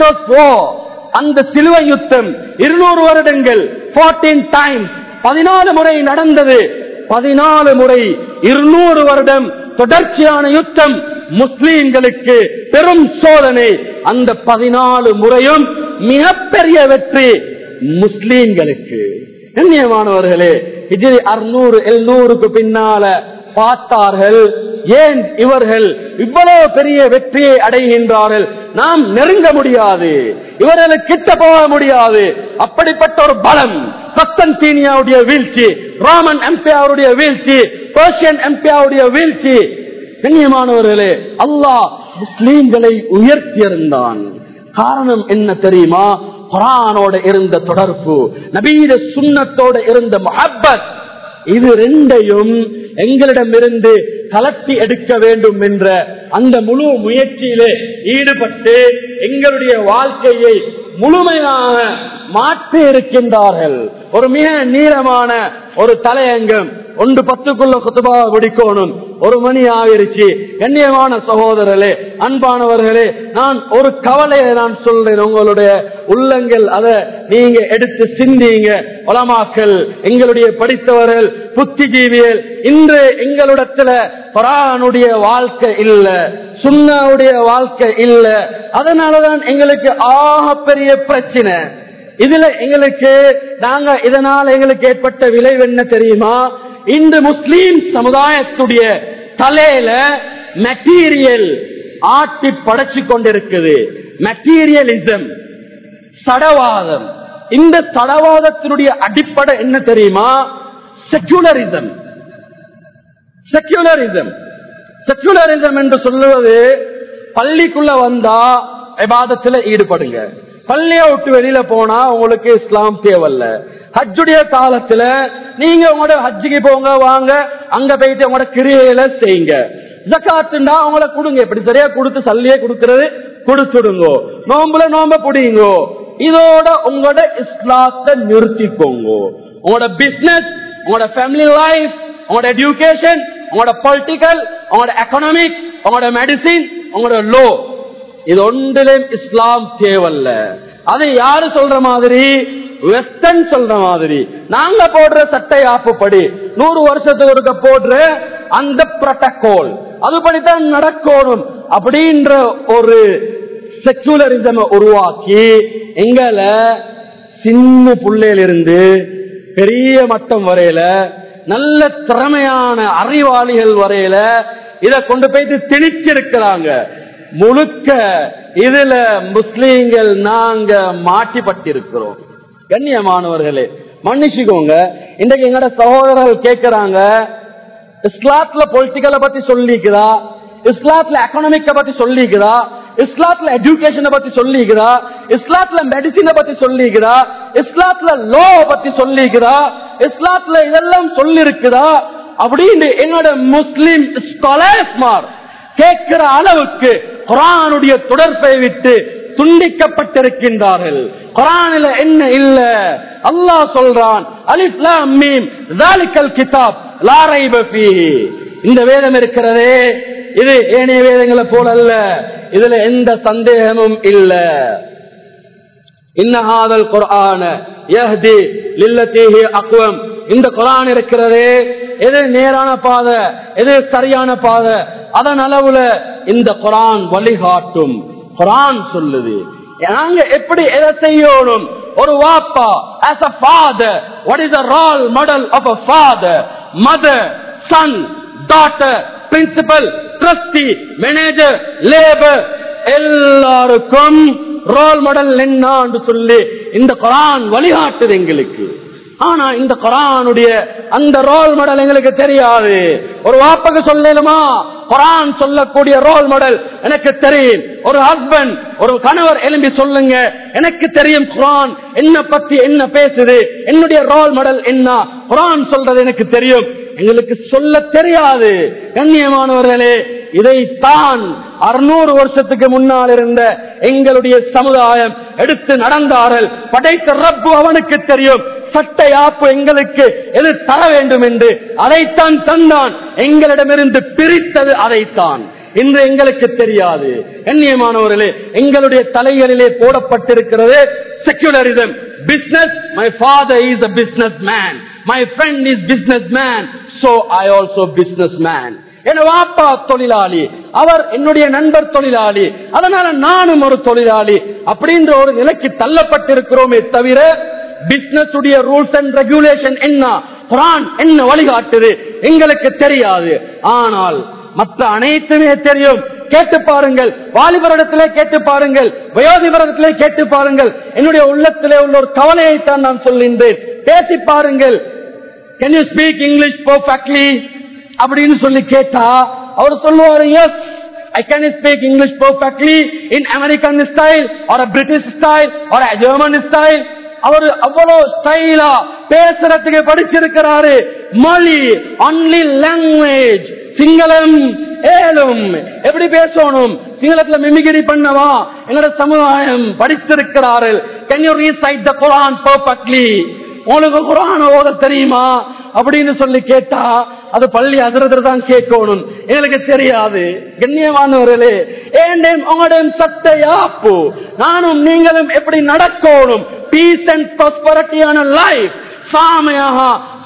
அந்த சிலுவை யுத்தம் இருநூறு வருடங்கள் டைம்ஸ் பதினாலு முறை நடந்தது பதினாலு முறை இருநூறு வருடம் தொடர்ச்சியான யுத்தம் முஸ்லீம்களுக்கு பெரும் சோதனை அந்த பதினாலு முறையும் மிகப்பெரிய வெற்றி முஸ்லீம்களுக்கு கண்ணியமானவர்களே இது அறுநூறு எழுநூறுக்கு பின்னால பார்த்தார்கள் ஏன் இவர்கள் இவ்வளவு பெரிய வெற்றியை அடைகின்றார்கள் நாம் நெருங்க முடியாது இவர்களுக்கு கிட்ட போக முடியாது அப்படிப்பட்ட ஒரு பலம் கஸ்தன்டீனியாவுடைய வீழ்ச்சி ரோமன் எம்பியாருடைய வீழ்ச்சி பர்ஷியன் எம்பியாருடைய வீழ்ச்சி கண்ணியமானவர்களே அல்லாஹ் முஸ்லீம்களை உயர்த்தியிருந்தான் காரணம் என்ன தெரியுமா குரானோட இருந்த தொடர்பு நபீர சுண்ணத்தோட இருந்த மஹப்பத் இது ரெண்டையும் எங்களிடமிருந்து கலட்டி எடுக்க வேண்டும் என்ற அந்த முழு முயற்சியிலே ஈடுபட்டு எங்களுடைய வாழ்க்கையை முழுமையாக மாற்றி இருக்கின்றார்கள் ஒரு மிக நீளமான ஒரு தலையங்கம் ஒன்று பத்துக்குள்ள குத்துபா பிடிக்கணும் ஒரு மணி ஆகிருச்சு கண்ணியமான சகோதரர்களே அன்பானவர்களே நான் ஒரு கவலையை நான் சொல்றேன் உங்களுடைய உள்ளங்கள் அதை நீங்க எடுத்து சிந்திங்க உலமாக்கல் எங்களுடைய படித்தவர்கள் புத்திஜீவியல் இன்று எங்களிடத்துல பரானுடைய வாழ்க்கை இல்ல சுண்ணாவுடைய வாழ்க்கை இல்ல அதனாலதான் எங்களுக்கு ஆக பெரிய பிரச்சனை இதுல எங்களுக்கு நாங்க இதனால் எங்களுக்கு ஏற்பட்ட விளைவு என்ன தெரியுமா இந்த முஸ்லீம் சமுதாயத்துடைய தலையில மெட்டீரியல் ஆட்டி படைச்சு கொண்டிருக்குது மெட்டீரியலிசம் சடவாதம் இந்த சடவாதத்தினுடைய அடிப்படை என்ன தெரியுமா செக்யூலரிசம் செக்யூலரிசம் செக்யூலரிசம் என்று சொல்லுவது பள்ளிக்குள்ள வந்தா விவாதத்துல ஈடுபடுங்க பள்ளிய விட்டு வெளியில போனா உங்களுக்கு இஸ்லாம் தேவையில்ல ஹஜ்ஜுடைய காலத்துல நீங்க உங்களோட ஹஜ்ஜுக்கு போங்க வாங்க அங்க போயிட்டு உங்களோட கிரியையில செய்யுங்க ஜக்காத்துண்டா அவங்கள கொடுங்க இப்படி சரியா கொடுத்து சல்லியே கொடுக்கறது கொடுத்துடுங்க நோம்புல நோம்ப புடிங்கோ இதோட உங்களோட இஸ்லாத்தை நிறுத்திக்கோங்க உங்களோட பிசினஸ் உங்களோட ஃபேமிலி லைஃப் உங்களோட எஜுகேஷன் உங்களோட பொலிட்டிக்கல் உங்களோட எக்கனாமிக் உங்களோட மெடிசின் உங்களோட லோ இது ஒன்றிலும் இஸ்லாம் தேவல்ல அது யாரு சொல்ற மாதிரி வெஸ்டர்ன் சொல்ற மாதிரி நாங்க போடுற சட்டை ஆப்புப்படி நூறு வருஷத்துக்கு ஒருக்க போடுற அந்த புரோட்டோகால் அதுபடித்தான் நடக்கணும் அப்படின்ற ஒரு செக்குலரிசம் உருவாக்கி எங்களை சின்ன புள்ளையிலிருந்து பெரிய மட்டம் வரையில நல்ல திறமையான அறிவாளிகள் வரையில இத கொண்டு போயிட்டு திணிச்சிருக்கிறாங்க முழுக்க இதுல முஸ்லீம்கள் நாங்க மாட்டிப்பட்டிருக்கிறோம் கண்ணியமானவர்களே மன்னிச்சுக்கோங்க இன்றைக்கு எங்கட சகோதரர்கள் கேட்கிறாங்க இஸ்லாத்துல பொலிட்டிக்கலை பத்தி சொல்லிக்கிறா இஸ்லாத்துல எக்கனாமிக்க பத்தி சொல்லிக்கிறா இஸ்லாத்துல எஜுகேஷனை பத்தி சொல்லிக்கிறா இஸ்லாத்துல மெடிசினை பத்தி சொல்லிக்கிறா இஸ்லாத்துல லோ பத்தி சொல்லிக்கிறா இஸ்லாத்துல இதெல்லாம் சொல்லிருக்குதா அப்படின்னு என்னோட முஸ்லிம் ஸ்காலர்ஸ்மார் கேட்கிற அளவுக்கு குரானுடைய தொடர்பை விட்டு துண்டிக்கப்பட்டிருக்கின்றார்கள் குரானில என்ன இல்ல அல்லாஹ் சொல்றான் அலிப்லாம் மீம் ஜாலிக்கல் கிதாப் லாரைப ஃபீஹி இந்த வேதம் இருக்கிறதே இது ஏனைய வேதங்களை போல அல்ல இதுல எந்த சந்தேகமும் இல்ல இன்னஹாதல் குர்ஆன யஹ்தி லில்லதீஹி அக்வம் இந்த குர்ஆன் இருக்கிறதே எது நேரான பாதை எது சரியான பாதை அதன் அளவுல இந்த குர்ஆன் வழிகாட்டும் குர்ஆன் சொல்லுது நாங்க எப்படி எதை செய்யணும் ஒரு வாப்பா as a father what is the role model of a father mother son daughter principal trustee manager labor எல்லாருக்கும் ரோல் மாடல் என்ன சொல்லி இந்த குரான் வழிகாட்டுது எங்களுக்கு ஆனா இந்த குரானுடைய அந்த ரோல் மாடல் எங்களுக்கு தெரியாது ஒரு வாப்பக்கு சொல்லலுமா குரான் சொல்லக்கூடிய ரோல் மாடல் எனக்கு தெரியும் ஒரு ஹஸ்பண்ட் ஒரு கணவர் எழும்பி சொல்லுங்க எனக்கு தெரியும் குரான் என்ன பத்தி என்ன பேசுது என்னுடைய ரோல் மாடல் என்ன குரான் சொல்றது எனக்கு தெரியும் எங்களுக்கு சொல்ல தெரியாது கண்ணியமானவர்களே இதைத்தான் அறுநூறு வருஷத்துக்கு முன்னால் இருந்த எங்களுடைய சமுதாயம் எடுத்து நடந்தார்கள் படைத்த ரப்பு அவனுக்கு தெரியும் சட்டை ஆப்பு எங்களுக்கு எது தர வேண்டும் என்று அதைத்தான் தந்தான் எங்களிடமிருந்து பிரித்தது அதைத்தான் இன்று எங்களுக்கு தெரியாது கண்ணியமானவர்களே எங்களுடைய தலைகளிலே போடப்பட்டிருக்கிறது secularism business my father is a businessman my friend is businessman so I also businessman என் வாப்பா தொழிலாளி அவர் என்னுடைய நண்பர் தொழிலாளி அதனால நானும் ஒரு தொழிலாளி அப்படின்ற ஒரு நிலைக்கு தள்ளப்பட்டிருக்கிறோமே தவிர பிசினஸ் உடைய ரூல்ஸ் அண்ட் ரெகுலேஷன் என்ன குரான் என்ன வழிகாட்டுது எங்களுக்கு தெரியாது ஆனால் மற்ற அனைத்துமே தெரியும் கேட்டு பாருங்கள் வாலிபரிடத்திலே கேட்டு பாருங்கள் வயோதிபரிடத்திலே கேட்டு பாருங்கள் என்னுடைய உள்ளத்திலே உள்ள ஒரு கவலையைத்தான் நான் சொல்கின்றேன் பேசி பாருங்கள் can you speak English perfectly அப்படின்னு சொல்லி கேட்டா அவர் சொல்லுவாரு yes I can speak English perfectly in American style or a British style or a German style. அவர் அவ்வளவு ஸ்டைலா பேசுறதுக்கு படிச்சிருக்கிறாரு மொழி ஒன்லி லாங்குவேஜ் சிங்களம் ஏழும் எப்படி பேசணும் சிங்களத்துல மிமிகிரி பண்ணவா எங்களோட சமுதாயம் படித்திருக்கிறார்கள் can you recite the Quran perfectly உங்களுக்கு குரான் ஓத தெரியுமா அப்படின்னு சொல்லி கேட்டா அது பள்ளி அதிரதர் தான் கேட்கணும் எங்களுக்கு தெரியாது கண்ணியமானவர்களே ஏண்டேம் உங்களுடைய சட்டையாப்பு நானும் நீங்களும் எப்படி நடக்கணும் பீஸ் அண்ட் ப்ராஸ்பரிட்டியான லைஃப் சாமையாக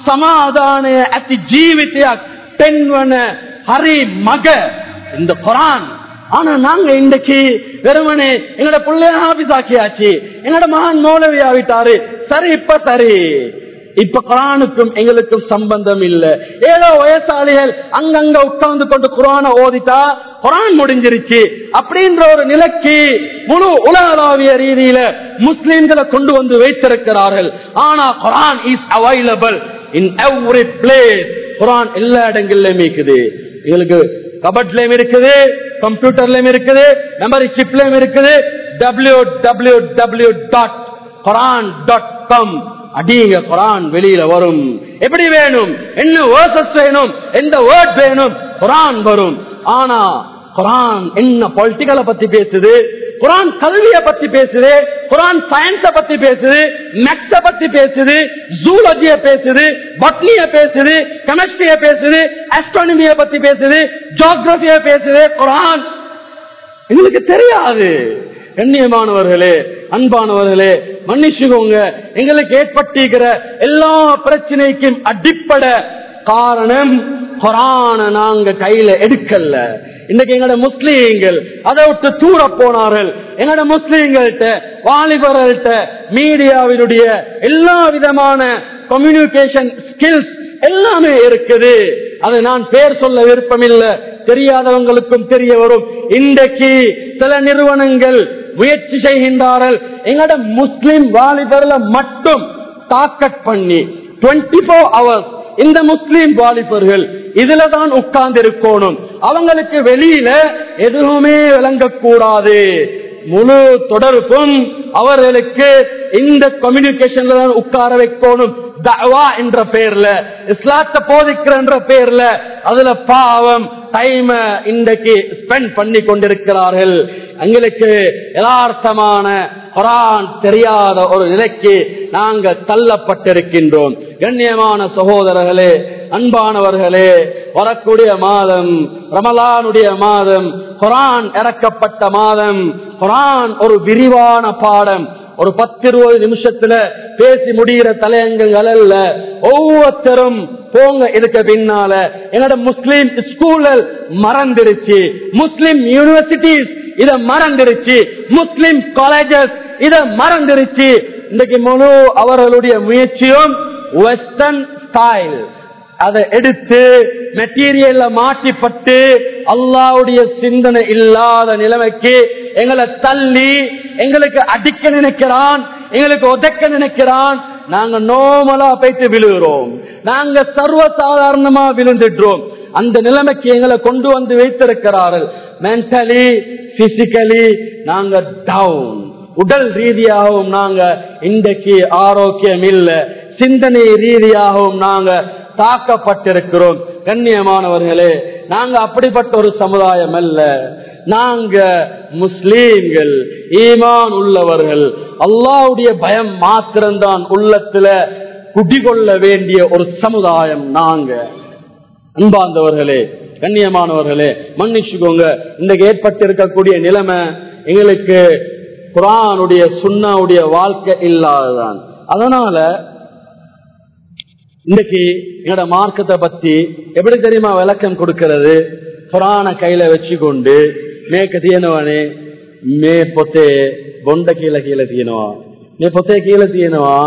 சமாதான அத்தி ஜீவித்தியாக பெண்வன ஹரி மக இந்த குரான் ஆனா நாங்க இன்றைக்கு வெறுமனே எங்களோட பிள்ளைய ஆபீஸ் ஆக்கியாச்சு எங்களோட மகன் மௌலவி ஆவிட்டாரு சரி இப்ப சரி இப்ப குரானுக்கும் எங்களுக்கும் சம்பந்தம் இல்ல ஏதோ வயசாளிகள் அங்கங்க உட்கார்ந்து கொண்டு குரான ஓதிட்டா குரான் முடிஞ்சிருச்சு அப்படின்ற ஒரு நிலைக்கு முழு உலகளாவிய ரீதியில முஸ்லிம்களை கொண்டு வந்து வைத்திருக்கிறார்கள் ஆனா Quran is available in every place குரான் எல்லா இடங்கள்லயும் இருக்குது எங்களுக்கு கபட்லயும் இருக்குது கம்ப்யூட்டர்லயும் இருக்குது மெமரி சிப்லயும் இருக்குது W W W dot Quran dot com அடிங்க குரான் வெளியில வரும் எப்படி வேணும் என்ன வேர்சஸ் வேணும் எந்த வேர்ட் வேணும் குரான் வரும் ஆனா குரான் என்ன பொலிட்டிக்கலை பத்தி பேசுது குரான் கல்விய பத்தி பேசுது குரான் சயின்ஸ பத்தி பேசுது மேக்ஸ பத்தி பேசுது ஜூலஜிய பேசுது பட்னிய பேசுது கெமிஸ்ட்ரிய பேசுது ஆஸ்ட்ரானமிய பத்தி பேசுது ஜியோகிரபிய பேசுது குரான் எங்களுக்கு தெரியாது கண்ணியமானவர்களே அன்பானவர்களே மன்னிச்சுக்கோங்க எங்களுக்கு ஏற்பட்டிருக்கிற எல்லா பிரச்சனைக்கும் அடிப்படை காரணம் குரான நாங்க கையில எடுக்கல இன்னைக்கு எங்கட முஸ்லீம்கள் அதை விட்டு தூர போனார்கள் எங்கட முஸ்லீம்கள்ட்ட வாலிபர்கள்ட்ட மீடியாவினுடைய எல்லா விதமான கம்யூனிகேஷன் ஸ்கில்ஸ் எல்லாமே இருக்குது அதை நான் பேர் சொல்ல விருப்பம் இல்ல தெரியாதவங்களுக்கும் தெரிய வரும் இன்றைக்கு சில நிறுவனங்கள் முயற்சி செய்கின்றார்கள் எங்கட முஸ்லிம் வாலிபர்ல மட்டும் டாக்கெட் பண்ணி டுவெண்ட்டி போர் ஹவர்ஸ் இந்த முஸ்லிம் வாலிபர்கள் இதுல தான் உட்கார்ந்து இருக்கணும் அவங்களுக்கு வெளியில எதுவுமே விளங்கக்கூடாது முழு தொடர்பும் அவர்களுக்கு இந்த கம்யூனிகேஷன்ல தான் உட்கார வைக்கணும் தவா என்ற பெயர்ல இஸ்லாத்தை போதிக்கிற என்ற பெயர்ல அதுல பாவம் டைம இன்றைக்கு ஸ்பெண்ட் பண்ணி கொண்டிருக்கிறார்கள் எங்களுக்கு யதார்த்தமான குரான் தெரியாத ஒரு நிலைக்கு நாங்க தள்ளப்பட்டிருக்கின்றோம் கண்ணியமான சகோதரர்களே அன்பானவர்களே வரக்கூடிய மாதம் ரமலானுடைய மாதம் குரான் இறக்கப்பட்ட மாதம் குரான் ஒரு விரிவான பாடம் ஒரு பத்து இருபது நிமிஷத்துல பேசி முடிகிற தலையங்கங்கள் அல்ல ஒவ்வொருத்தரும் போங்க இதுக்கு பின்னால என்னோட முஸ்லீம் ஸ்கூல்கள் மறந்துருச்சு முஸ்லிம் யூனிவர்சிட்டிஸ் இத மறந்துருச்சு முஸ்லிம் காலேஜஸ் இத மறந்துருச்சு இன்னைக்கு முழு அவர்களுடைய முயற்சியும் வெஸ்டர்ன் ஸ்டைல் அதை எடுத்து மெட்டீரியல்ல மாட்டிப்பட்டு அல்லாவுடைய சிந்தனை இல்லாத நிலைமைக்கு எங்களை தள்ளி எங்களுக்கு அடிக்க நினைக்கிறான் எங்களுக்கு உதைக்க நினைக்கிறான் நாங்க நோமலா போயிட்டு விழுகிறோம் நாங்க சர்வ சாதாரணமா விழுந்துடுறோம் அந்த நிலைமைக்கு எங்களை கொண்டு வந்து வைத்திருக்கிறார்கள் மென்டலி பிசிக்கலி நாங்க டவுன் உடல் ரீதியாகவும் நாங்க இன்றைக்கு ஆரோக்கியம் இல்ல சிந்தனை ரீதியாகவும் நாங்க தாக்கப்பட்டிருக்கிறோம் கண்ணியமானவர்களே நாங்க அப்படிப்பட்ட ஒரு சமுதாயம் அல்ல நாங்க முஸ்லீம்கள் ஈமான் உள்ளவர்கள் அல்லாவுடைய பயம் மாத்திரம்தான் உள்ளத்துல குடிகொள்ள வேண்டிய ஒரு சமுதாயம் நாங்க அன்பாந்தவர்களே கண்ணியமானவர்களே மன்னிச்சுக்கோங்க இன்றைக்கு ஏற்பட்டிருக்கக்கூடிய நிலைமை எங்களுக்கு குரானுடைய சுண்ணாவுடைய வாழ்க்கை இல்லாததான் அதனால இன்னைக்கு என்னோட மார்க்கத்தை பத்தி எப்படி தெரியுமா விளக்கம் கொடுக்கிறது புராண கையில வச்சுக்கொண்டு மேக்க தீயனவானே மே பொத்தே பொண்ட கீழே கீழே தீயனவா நீ பொத்தே கீழே தீயனவா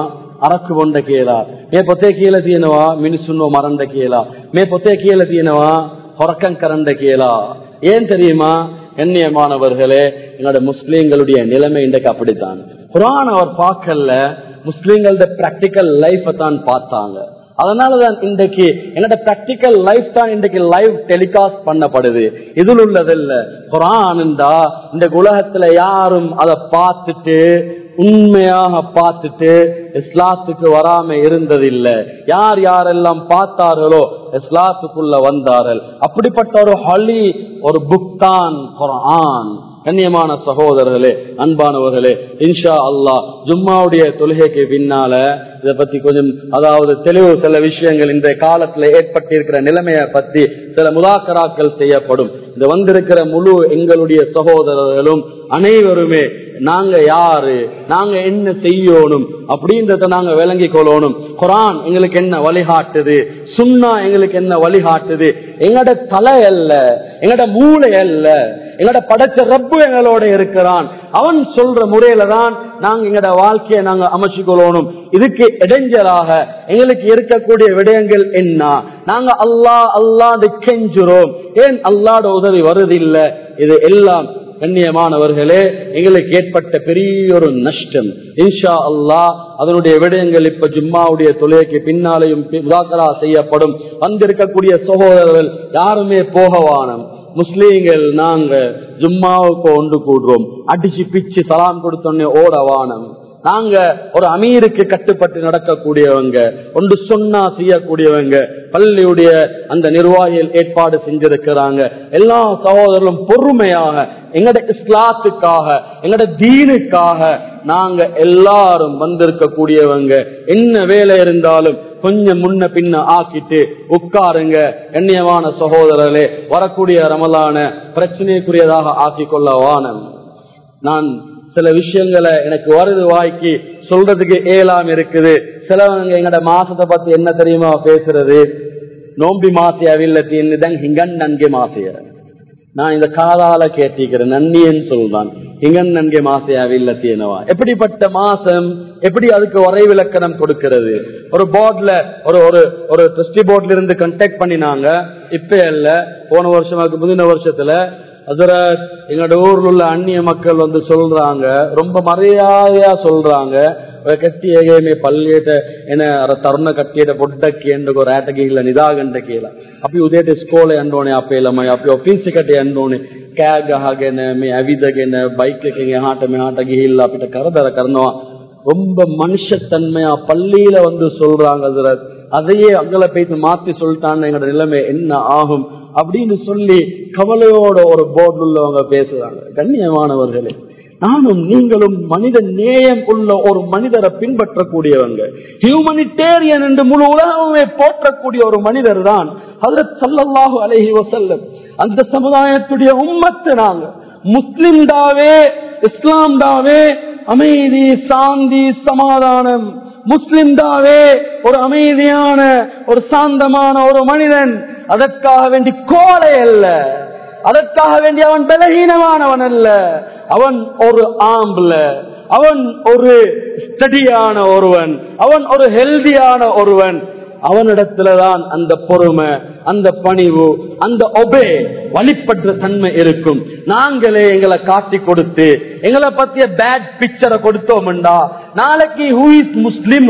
අරක්කු බොණ්ඩ කියලා මේ පොතේ කියලා තියෙනවා මිනිස්සුන්ව මරන්න කියලා මේ පොතේ කියලා තියෙනවා ஹொரக்கம் கரண்ட கேளா ஏன் தெரியுமா கண்ணியமானவர்களே எங்களோட முஸ்லீம்களுடைய நிலைமை இன்றைக்கு அப்படித்தான் குரான் அவர் பார்க்கல முஸ்லீம்களோட பிராக்டிக்கல் லைஃப தான் பார்த்தாங்க அதனாலதான் இன்றைக்கு என்னோட பிராக்டிக்கல் லைஃப் தான் இன்றைக்கு லைவ் டெலிகாஸ்ட் பண்ணப்படுது இதில் உள்ளதில்ல குரான் இந்த உலகத்துல யாரும் அதை பார்த்துட்டு உண்மையாக பார்த்துட்டு இஸ்லாத்துக்கு வராம இருந்ததில்லை யார் யாரெல்லாம் பார்த்தார்களோ இஸ்லாத்துக்குள்ள வந்தார்கள் அப்படிப்பட்ட ஒரு ஹலி ஒரு புக் தான் குரான் கண்ணியமான சகோதரர்களே அன்பானவர்களே இன்ஷா அல்லா ஜும்மாவுடைய தொழுகைக்கு பின்னால இதை பத்தி கொஞ்சம் அதாவது தெளிவு சில விஷயங்கள் இன்றைய காலத்துல ஏற்பட்டிருக்கிற நிலைமையை பத்தி சில முதாக்கராக்கள் செய்யப்படும் இந்த வந்திருக்கிற முழு எங்களுடைய சகோதரர்களும் அனைவருமே நாங்க யாரு நாங்க என்ன செய்யணும் அப்படின்றத நாங்க விளங்கி கொள்ளணும் குரான் எங்களுக்கு என்ன வழிகாட்டுது சுண்ணா எங்களுக்கு என்ன வழிகாட்டுது எங்கட தலை அல்ல எங்கட மூளை அல்ல எங்கட படைச்ச ரப்பு எங்களோட இருக்கிறான் அவன் சொல்ற முறையில தான் நாங்க எங்கட வாழ்க்கையை நாங்க அமைச்சு கொள்ளணும் இதுக்கு இடைஞ்சலாக எங்களுக்கு இருக்கக்கூடிய விடயங்கள் என்ன நாங்க அல்லா அல்லாண்டு கெஞ்சுறோம் ஏன் அல்லாட உதவி வருதில்லை இது எல்லாம் கண்ணியமானவர்களே எங்களுக்கு ஏற்பட்ட பெரிய ஒரு நஷ்டம் இன்ஷா அல்லா அதனுடைய விடயங்கள் இப்ப ஜும்மாவுடைய தொலைக்கு பின்னாலையும் முதாக்கரா செய்யப்படும் வந்திருக்கக்கூடிய சகோதரர்கள் யாருமே போகவானம் முஸ்லீம்கள் நாங்க ஜும்மாவுக்கு ஒன்று கூடுறோம் அடிச்சு பிச்சு சலாம் கொடுத்தோன்னே ஓட வானம் நாங்க ஒரு அமீருக்கு கட்டுப்பட்டு நடக்கக்கூடியவங்க ஒன்று சொன்னா செய்யக்கூடியவங்க பள்ளியுடைய அந்த நிர்வாகிகள் ஏற்பாடு செஞ்சிருக்கிறாங்க எல்லா சகோதரர்களும் பொறுமையாக எங்கட இஸ்லாத்துக்காக எங்கட தீனுக்காக நாங்க எல்லாரும் வந்திருக்கக்கூடியவங்க என்ன வேலை இருந்தாலும் கொஞ்சம் முன்ன பின்ன ஆக்கிட்டு உட்காருங்க கண்ணியமான சகோதரர்களே வரக்கூடிய ரமலான பிரச்சனைக்குரியதாக ஆக்கி கொள்ள வானம் நான் சில விஷயங்களை எனக்கு வருது வாய்க்கு சொல்றதுக்கு ஏலாம் இருக்குது சிலவங்க எங்கட மாசத்தை பத்தி என்ன தெரியுமா பேசுறது நோம்பி மாசியா வில்லத்தின் ஹிங்கன் நன்கே மாசிய நான் இந்த காதால கேட்டிக்கிறேன் நன்னின்னு சொல்றான் ஹிங்கன் நன்கே மாசியா வில்லத்தினவா எப்படிப்பட்ட மாசம் எப்படி அதுக்கு வரை விளக்கணம் கொடுக்கிறது ஒரு போர்ட்ல ஒரு ஒரு ஒரு ட்ரஸ்டி போர்ட்ல இருந்து கண்டெக்ட் பண்ணினாங்க இப்ப இல்ல போன வருஷமாக்கு முந்தின வருஷத்துல அதுல எங்களோட ஊர்ல உள்ள அந்நிய மக்கள் வந்து சொல்றாங்க ரொம்ப மரியாதையா சொல்றாங்க ಕಟ್ಟಿಯೇಮೆ ಪಲ್ಯಟ ಏನ ತರುಣ ಕಟ್ಟಿಯಟ ಪೊಡ್ಡಕ್ಕೆ ಎಂಡು ರ್ಯಾಟಗಿಲ್ಲ ನಿದಾಗಂಡ ಕೇಳ ಅಪ್ಪಿ ಉದೇಟ ಸ್ಕೋಲೆ ಅಂಡೋಣೆ ಅಪ್ಪ ಇಲ್ಲ ಮೈ ಅಪ್ಪಿ ಆಫೀಸ್ ಕಟ್ಟೆ ಅಂಡೋಣೆ ಕ್ಯಾಗ್ ಹಾಗೇನೆ ಮೇ ಅವಿದಗೆನೆ ಬೈಕ್ ಹಾಟ ಮೇ ಹಾಟ ಗಿಲ್ಲ ಅಪ್ಪಿಟ ಕರದರ ಕರ್ನವ ரொம்ப மனுஷத்தன்மையா பள்ளியில வந்து சொல்றாங்க அதுல அதையே அங்கல போயிட்டு மாத்தி சொல்லிட்டான்னு எங்களோட நிலைமை என்ன ஆகும் அப்படின்னு சொல்லி கவலையோட ஒரு போர்டு உள்ளவங்க பேசுறாங்க கண்ணியமானவர்களே நானும் நீங்களும் மனித நேயம் உள்ள ஒரு மனிதரை பின்பற்றக்கூடியவங்க ஹியூமனிடேரியன் என்று முழு உலகமே போற்றக்கூடிய ஒரு மனிதர் தான் அதுல சல்லல்லாஹு அலஹி வசல்லம் அந்த சமுதாயத்துடைய உம்மத்து நாங்க முஸ்லிம்டாவே இஸ்லாம்டாவே அமைதி சாந்தி சமாதானம் முஸ்லிம்தாவே ஒரு அமைதியான ஒரு சாந்தமான ஒரு மனிதன் அதற்காக வேண்டி கோலை அல்ல அதற்காக வேண்டி அவன் பலகீனமானவன் அல்ல அவன் ஒரு ஆம்புல அவன் ஒரு ஸ்டடியான ஒருவன் அவன் ஒரு ஹெல்தியான ஒருவன் அவனிடத்துலதான் அந்த பொறுமை அந்த பணிவு அந்த ஒபே வழிபற்ற தன்மை இருக்கும் நாங்களே எங்களை காட்டி கொடுத்து எங்களை பத்திய பேட் பிக்சரை கொடுத்தோம்டா நாளைக்கு ஹூ இஸ் முஸ்லிம்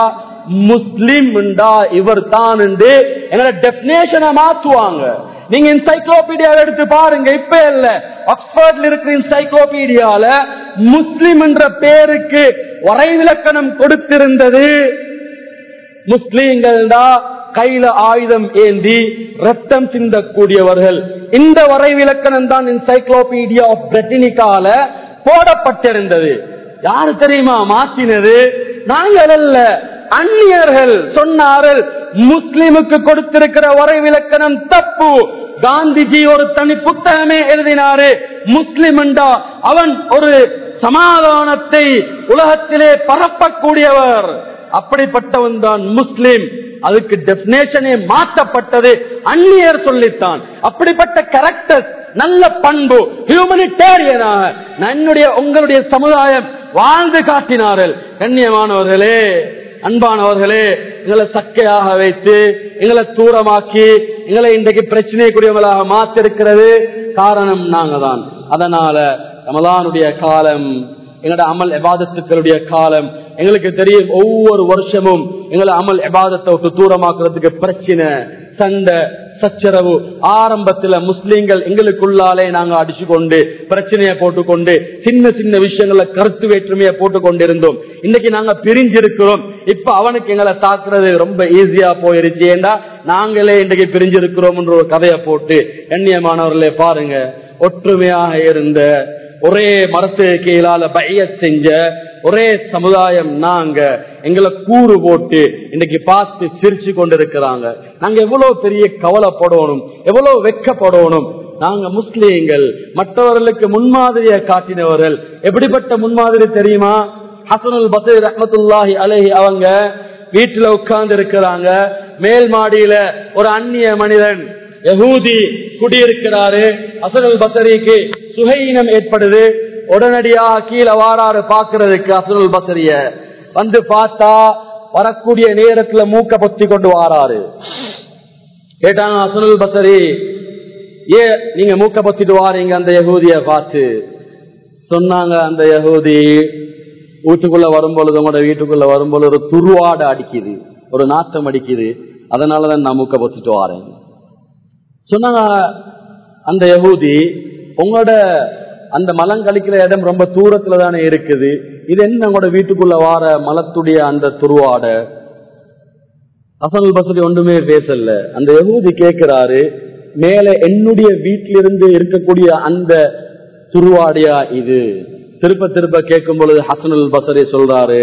முஸ்லிம் இவர் தான் எங்களை டெபினேஷனை மாத்துவாங்க நீங்க என்சைக்ளோபீடியா எடுத்து பாருங்க இப்ப இல்ல ஆக்ஸ்போர்ட்ல இருக்கிற என்சைக்ளோபீடியால முஸ்லிம் என்ற பேருக்கு வரைவிலக்கணம் கொடுத்திருந்தது முஸ்லீம்கள் தான் கையில ஆயுதம் ஏந்தி ரத்தம் சிந்தக்கூடியவர்கள் இந்த வரைவிலக்கணம் தான் என்சைக்ளோபீடியா ஆஃப் பிரிட்டனிக்கால போடப்பட்டிருந்தது யாரு தெரியுமா மாற்றினது நாங்கள் அல்ல அந்நியர்கள் சொன்னார்கள் முஸ்லிமுக்கு கொடுத்திருக்கிற வரைவிலக்கணம் தப்பு காந்திஜி ஒரு தனி புத்தகமே எழுதினாரு முஸ்லிம் என்றா அவன் ஒரு சமாதானத்தை உலகத்திலே பரப்பக்கூடியவர் அப்படிப்பட்டவன் தான் முஸ்லிம் அதுக்கு டெபினேஷனே மாற்றப்பட்டது அந்நியர் சொல்லித்தான் அப்படிப்பட்ட கேரக்டர் நல்ல பண்பு ஹியூமனிடேரியனாக என்னுடைய உங்களுடைய சமுதாயம் வாழ்ந்து காட்டினார்கள் கண்ணியமானவர்களே அன்பானவர்களே எங்களை சக்கையாக வைத்து எங்களை தூரமாக்கி எங்களை இன்றைக்கு பிரச்சனைக்குரியவங்களாக மாத்திருக்கிறது காரணம் நாங்க தான் அதனால ரமலானுடைய காலம் எங்களோட அமல் எபாதத்துக்களுடைய காலம் எங்களுக்கு தெரியும் ஒவ்வொரு வருஷமும் எங்களை அமல் எபாதத்தை விட்டு தூரமாக்குறதுக்கு பிரச்சனை சண்டை சச்சரவு ஆரம்பத்துல முஸ்லீம்கள் எங்களுக்குள்ளாலே நாங்க அடிச்சு கொண்டு பிரச்சனையை போட்டுக்கொண்டு சின்ன சின்ன விஷயங்கள கருத்து வேற்றுமையை போட்டு கொண்டிருந்தோம் இன்னைக்கு நாங்க பிரிஞ்சிருக்கிறோம் இப்ப அவனுக்கு எங்களை தாக்குறது ரொம்ப ஈஸியா போயிருச்சு ஏண்டா நாங்களே இன்றைக்கு பிரிஞ்சிருக்கிறோம் ஒரு கதையை போட்டு கண்ணியமானவர்களே பாருங்க ஒற்றுமையாக இருந்த ஒரே மரத்து கீழால பைய செஞ்ச ஒரே சமுதாயம் நாங்க எங்களை கூறு போட்டு இன்னைக்கு பார்த்து சிரிச்சு கொண்டிருக்கிறாங்க நாங்க எவ்வளவு பெரிய கவலைப்படணும் எவ்வளவு வெக்கப்படணும் நாங்க முஸ்லீம்கள் மற்றவர்களுக்கு முன்மாதிரியை காட்டினவர்கள் எப்படிப்பட்ட முன்மாதிரி தெரியுமா ஹசனுல் பசீர் ரஹமத்துல்லாஹி அலஹி அவங்க வீட்டுல உட்கார்ந்து இருக்கிறாங்க மேல் மாடியில ஒரு அந்நிய மனிதன் யகூதி குடியிருக்கிறாரு அசனுல் பசரிக்கு சுகையினம் ஏற்படுது உடனடியாக கீழே வாராரு பாக்குறதுக்கு அசனுல் பசரிய வந்து பார்த்தா வரக்கூடிய நேரத்துல மூக்க பொத்தி கொண்டு வாராரு கேட்டாங்க அசனுல் பசரி ஏ நீங்க மூக்க பொத்திட்டு வாரீங்க அந்த யகூதிய பார்த்து சொன்னாங்க அந்த யகூதி வீட்டுக்குள்ள வரும்பொழுது உங்களோட வீட்டுக்குள்ள வரும்பொழுது ஒரு துருவாட அடிக்குது ஒரு நாட்டம் அடிக்குது அதனாலதான் நான் மூக்க பொத்திட்டு வாரேன் சொன்னாங்க அந்த யகூதி உங்களோட அந்த மலம் கழிக்கிற இடம் ரொம்ப தூரத்துல தானே இருக்குது இது என்ன உங்களோட வீட்டுக்குள்ள வார மலத்துடைய அந்த துருவாட அசல் பசதி ஒன்றுமே பேசல அந்த யகூதி கேட்கிறாரு மேல என்னுடைய வீட்டிலிருந்து இருக்கக்கூடிய அந்த துருவாடியா இது திருப்ப திருப்ப கேட்கும் பொழுது ஹசனுல் பசரி சொல்றாரு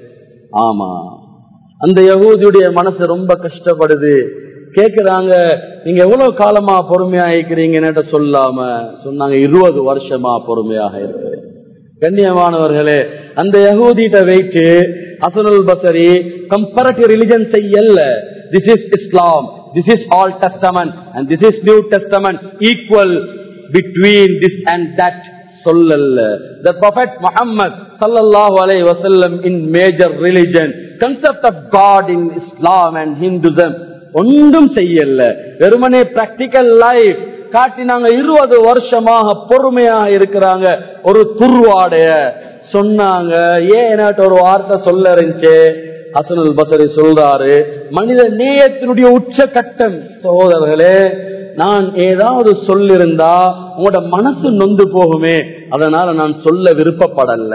ஆமா அந்த யகூதியுடைய மனசு ரொம்ப கஷ்டப்படுது கேக்குறாங்க நீங்க எவ்வளவு காலமா பொறுமையா இருக்கிறீங்கன்னு சொல்லாம சொன்னாங்க இருபது வருஷமா பொறுமையாக இருக்கு கண்ணியமானவர்களே அந்த யகூதிட்ட வைத்து அசனுல் பசரி கம்பேரட்டிவ் ரிலிஜன் செய்யல this is Islam this is old testament and this is new testament equal between this and that சொல்லல்ல the prophet muhammad sallallahu alaihi wasallam in major religion concept of god in islam and hinduism ஒன்றும் செய்யல வெறுமனே பிராக்டிக்கல் லைஃப் காட்டினாங்க இருபது வருஷமாக பொறுமையாக இருக்கிறாங்க ஒரு துருவாடைய சொன்னாங்க ஏன் என்னாட்ட ஒரு வார்த்தை சொல்ல இருந்துச்சு அசனுல் பசரி சொல்றாரு மனித நேயத்தினுடைய உச்ச கட்டம் சகோதரர்களே நான் ஏதாவது சொல்லிருந்தா உங்களோட மனசு நொந்து போகுமே அதனால நான் சொல்ல விருப்பப்படல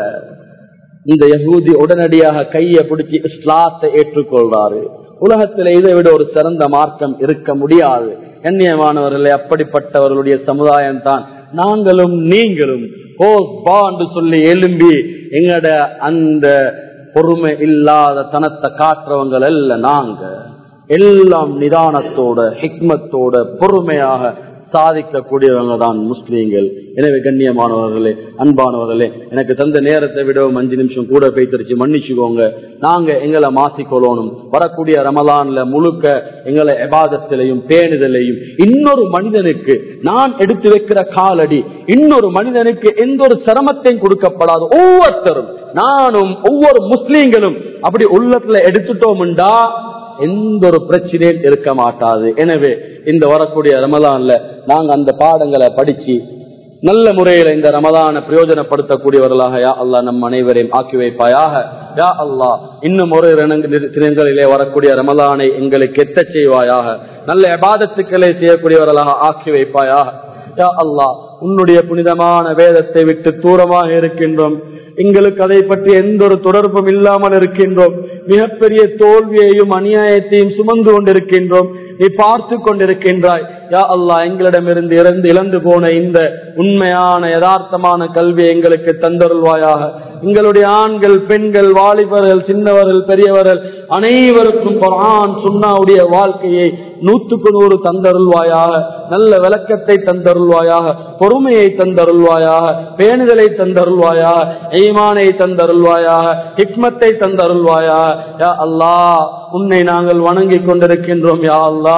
இந்த யகூதி உடனடியாக கையை பிடிச்சி இஸ்லாத்தை ஏற்றுக்கொள்றாரு உலகத்தில் இதை விட ஒரு சிறந்த மார்க்கம் இருக்க முடியாது கண்ணியமானவர்களே அப்படிப்பட்டவர்களுடைய சமுதாயம் தான் நாங்களும் நீங்களும் பாண்டு சொல்லி எழும்பி எங்கட அந்த பொறுமை இல்லாத தனத்தை காட்டுறவங்கள் அல்ல நாங்க எல்லாம் நிதானத்தோட ஹிக்மத்தோட பொறுமையாக சாதிக்கக்கூடியவங்க தான் முஸ்லீம்கள் எனவே கண்ணியமானவர்களே அன்பானவர்களே எனக்கு தந்த நேரத்தை விடவும் அஞ்சு நிமிஷம் கூட போய்த்தரிச்சு மன்னிச்சுக்கோங்க நாங்க எங்களை மாத்திக்கொள்ளணும் வரக்கூடிய ரமலான்ல முழுக்க எங்களை எபாதத்திலையும் பேணுதலையும் இன்னொரு மனிதனுக்கு நான் எடுத்து வைக்கிற காலடி இன்னொரு மனிதனுக்கு எந்த ஒரு சிரமத்தையும் கொடுக்கப்படாது ஒவ்வொருத்தரும் நானும் ஒவ்வொரு முஸ்லீம்களும் அப்படி உள்ளத்துல எடுத்துட்டோம்டா எந்த ஒரு பிரச்சனையும் இருக்க மாட்டாது எனவே இந்த வரக்கூடிய ரமலான்ல நாங்க அந்த பாடங்களை படிச்சு நல்ல முறையில இந்த ரமதான பிரயோஜனப்படுத்தக்கூடியவர்களாக யா அல்லா நம் அனைவரையும் ஆக்கி வைப்பாயாக யா அல்லா இன்னும் ஒரு தினங்களிலே வரக்கூடிய ரமலானை எங்களுக்கு எத்த செய்வாயாக நல்ல எபாதத்துக்களை செய்யக்கூடியவர்களாக ஆக்கி வைப்பாயாக யா அல்லா உன்னுடைய புனிதமான வேதத்தை விட்டு தூரமாக இருக்கின்றோம் எங்களுக்கு அதை பற்றி எந்த ஒரு தொடர்பும் இல்லாமல் இருக்கின்றோம் மிகப்பெரிய தோல்வியையும் அநியாயத்தையும் சுமந்து கொண்டிருக்கின்றோம் நீ பார்த்து கொண்டிருக்கின்றாய் யா அல்லா எங்களிடமிருந்து இறந்து இழந்து போன இந்த உண்மையான யதார்த்தமான கல்வியை எங்களுக்கு தந்தருள்வாயாக எங்களுடைய ஆண்கள் பெண்கள் வாலிபர்கள் சின்னவர்கள் பெரியவர்கள் அனைவருக்கும் குரான் சுண்ணாவுடைய வாழ்க்கையை நூற்றுக்கு நூறு தந்தருள்வாயாக நல்ல விளக்கத்தை தந்தருள்வாயாக பொறுமையை தந்தருள்வாயாக பேணுதலை தந்தருள்வாயாக ஈமானை தந்தருள்வாயாக ஹிக்மத்தை தந்தருள்வாயாக யா அல்லா உன்னை நாங்கள் வணங்கிக் கொண்டிருக்கின்றோம் யா அல்லா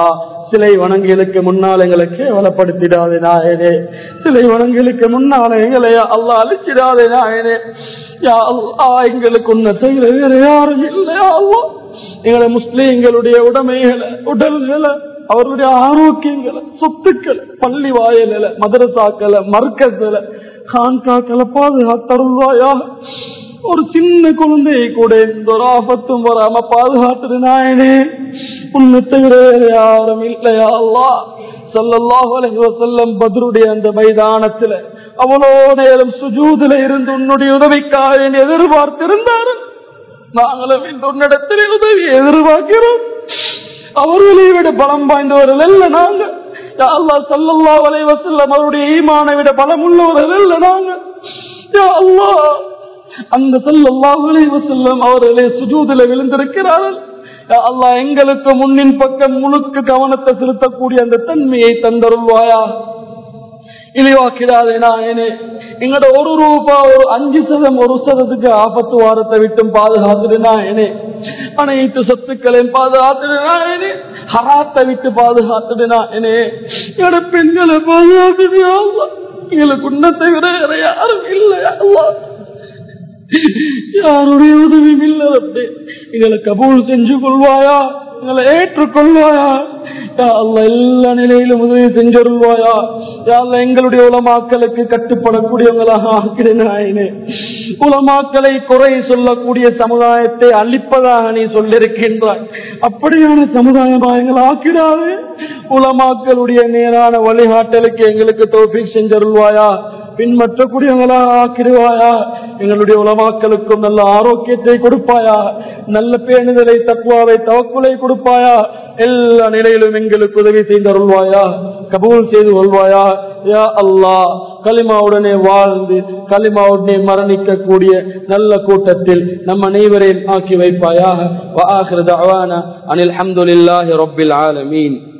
சிலை வணங்கிகளுக்கு முன்னால் எங்களை கேவலப்படுத்திடாதே நாயனே சிலை வணங்கிகளுக்கு முன்னால் எங்களை அல்லா அழிச்சிடாதே நாயனே யா அல்லா எங்களுக்கு உன்னை தவிர வேற யாரும் இல்லையா அல்லா எங்களை முஸ்லீம்களுடைய உடைமைகளை உடல்களை அவருடைய ஆரோக்கியங்களை சொத்துக்களை பள்ளி வாயல மதரசாக்களை மர்க்கத்துல கான்காக்களை பாதுகாத்தருள்வாயா ஒரு சின்ன குழந்தையை கூட எந்த ஒரு ஆபத்தும் வராம பாதுகாத்துடு நாயனே உன்னை தவிர வேற யாரும் இல்லையா அல்லா சல்லல்லாஹு அலைஹி வஸல்லம் பத்ருடைய அந்த மைதானத்துல அவ்வளோ நேரம் சுஜூதுல இருந்து உன்னுடைய உதவிக்காக எதிர்பார்த்திருந்தாரு நாங்களும் இந்த உன்னிடத்தில் உதவி எதிர்பார்க்கிறோம் அவர்களை விட பலம் வாய்ந்தவர்கள் அல்ல நாங்க யா அல்லாஹ் ஸல்லல்லாஹு அலைஹி வஸல்லம் அவருடைய ஈமானை விட பலம் உள்ளவர்கள் அல்ல நாங்க யா அல்லாஹ் அந்த ஸல்லல்லாஹு அலைஹி வஸல்லம் அவர்களே சுஜூதில் விழுந்திருக்கிறார்கள் யா அல்லாஹ் எங்களுக்கு முன்னின் பக்கம் முழுக்க கவனத்தை செலுத்தக்கூடிய அந்த தன்மையை தந்தருள்வாயா இழிவாக்கிடாதே நாயனே எங்கட ஒரு ரூபா ஒரு அஞ்சு சதம் ஒரு சதத்துக்கு ஆபத்து வாரத்தை விட்டும் பாதுகாத்துடு நாயனே அனைத்து சொத்துக்களையும் பாதுகாத்துடு நாயனே ஹராத்தை விட்டு பாதுகாத்துடு நாயனே எங்கட பெண்களை பாதுகாத்துடு அல்லாஹ். எங்களுக்கு உன்னத்தை விட வேற யாரும் இல்லையா அல்லாஹ். யாருடைய உதவியும் இல்லை ரப்பே. எங்களை கபூல் செஞ்சு கொள்வாயா எங்களை ஏற்றுக்கொள்வாயா யா அல்லாஹ் எல்லா நிலையிலும் உதவி செஞ்சருள்வாயா யா அல்லாஹ் எங்களுடைய உலமாக்களுக்கு கட்டுப்படக்கூடியவங்களாக ஆக்கிறேன் உலமாக்களை குறை சொல்லக்கூடிய சமுதாயத்தை அழிப்பதாக நீ சொல்லிருக்கின்றாய் அப்படியான சமுதாயமா எங்களை ஆக்கிறாரு உலமாக்களுடைய நேரான வழிகாட்டலுக்கு எங்களுக்கு தோஃபிக் செஞ்சருள்வாயா பின்பற்றக்கூடியவங்களா ஆக்கிடுவாயா எங்களுடைய உலமாக்களுக்கும் நல்ல ஆரோக்கியத்தை கொடுப்பாயா நல்ல பேணுதலை தக்குவாவை தவக்குலை கொடுப்பாயா எல்லா நிலையிலும் எங்களுக்கு உதவி செய்தருள்வாயா கபூல் செய்து கொள்வாயா யா அல்லாஹ் களிமாவுடனே வாழ்ந்து களிமாவுடனே மரணிக்க கூடிய நல்ல கூட்டத்தில் நம் அனைவரையும் ஆக்கி வைப்பாயாக அனில் அஹமதுல்லாஹி ரப்பில் ஆலமீன்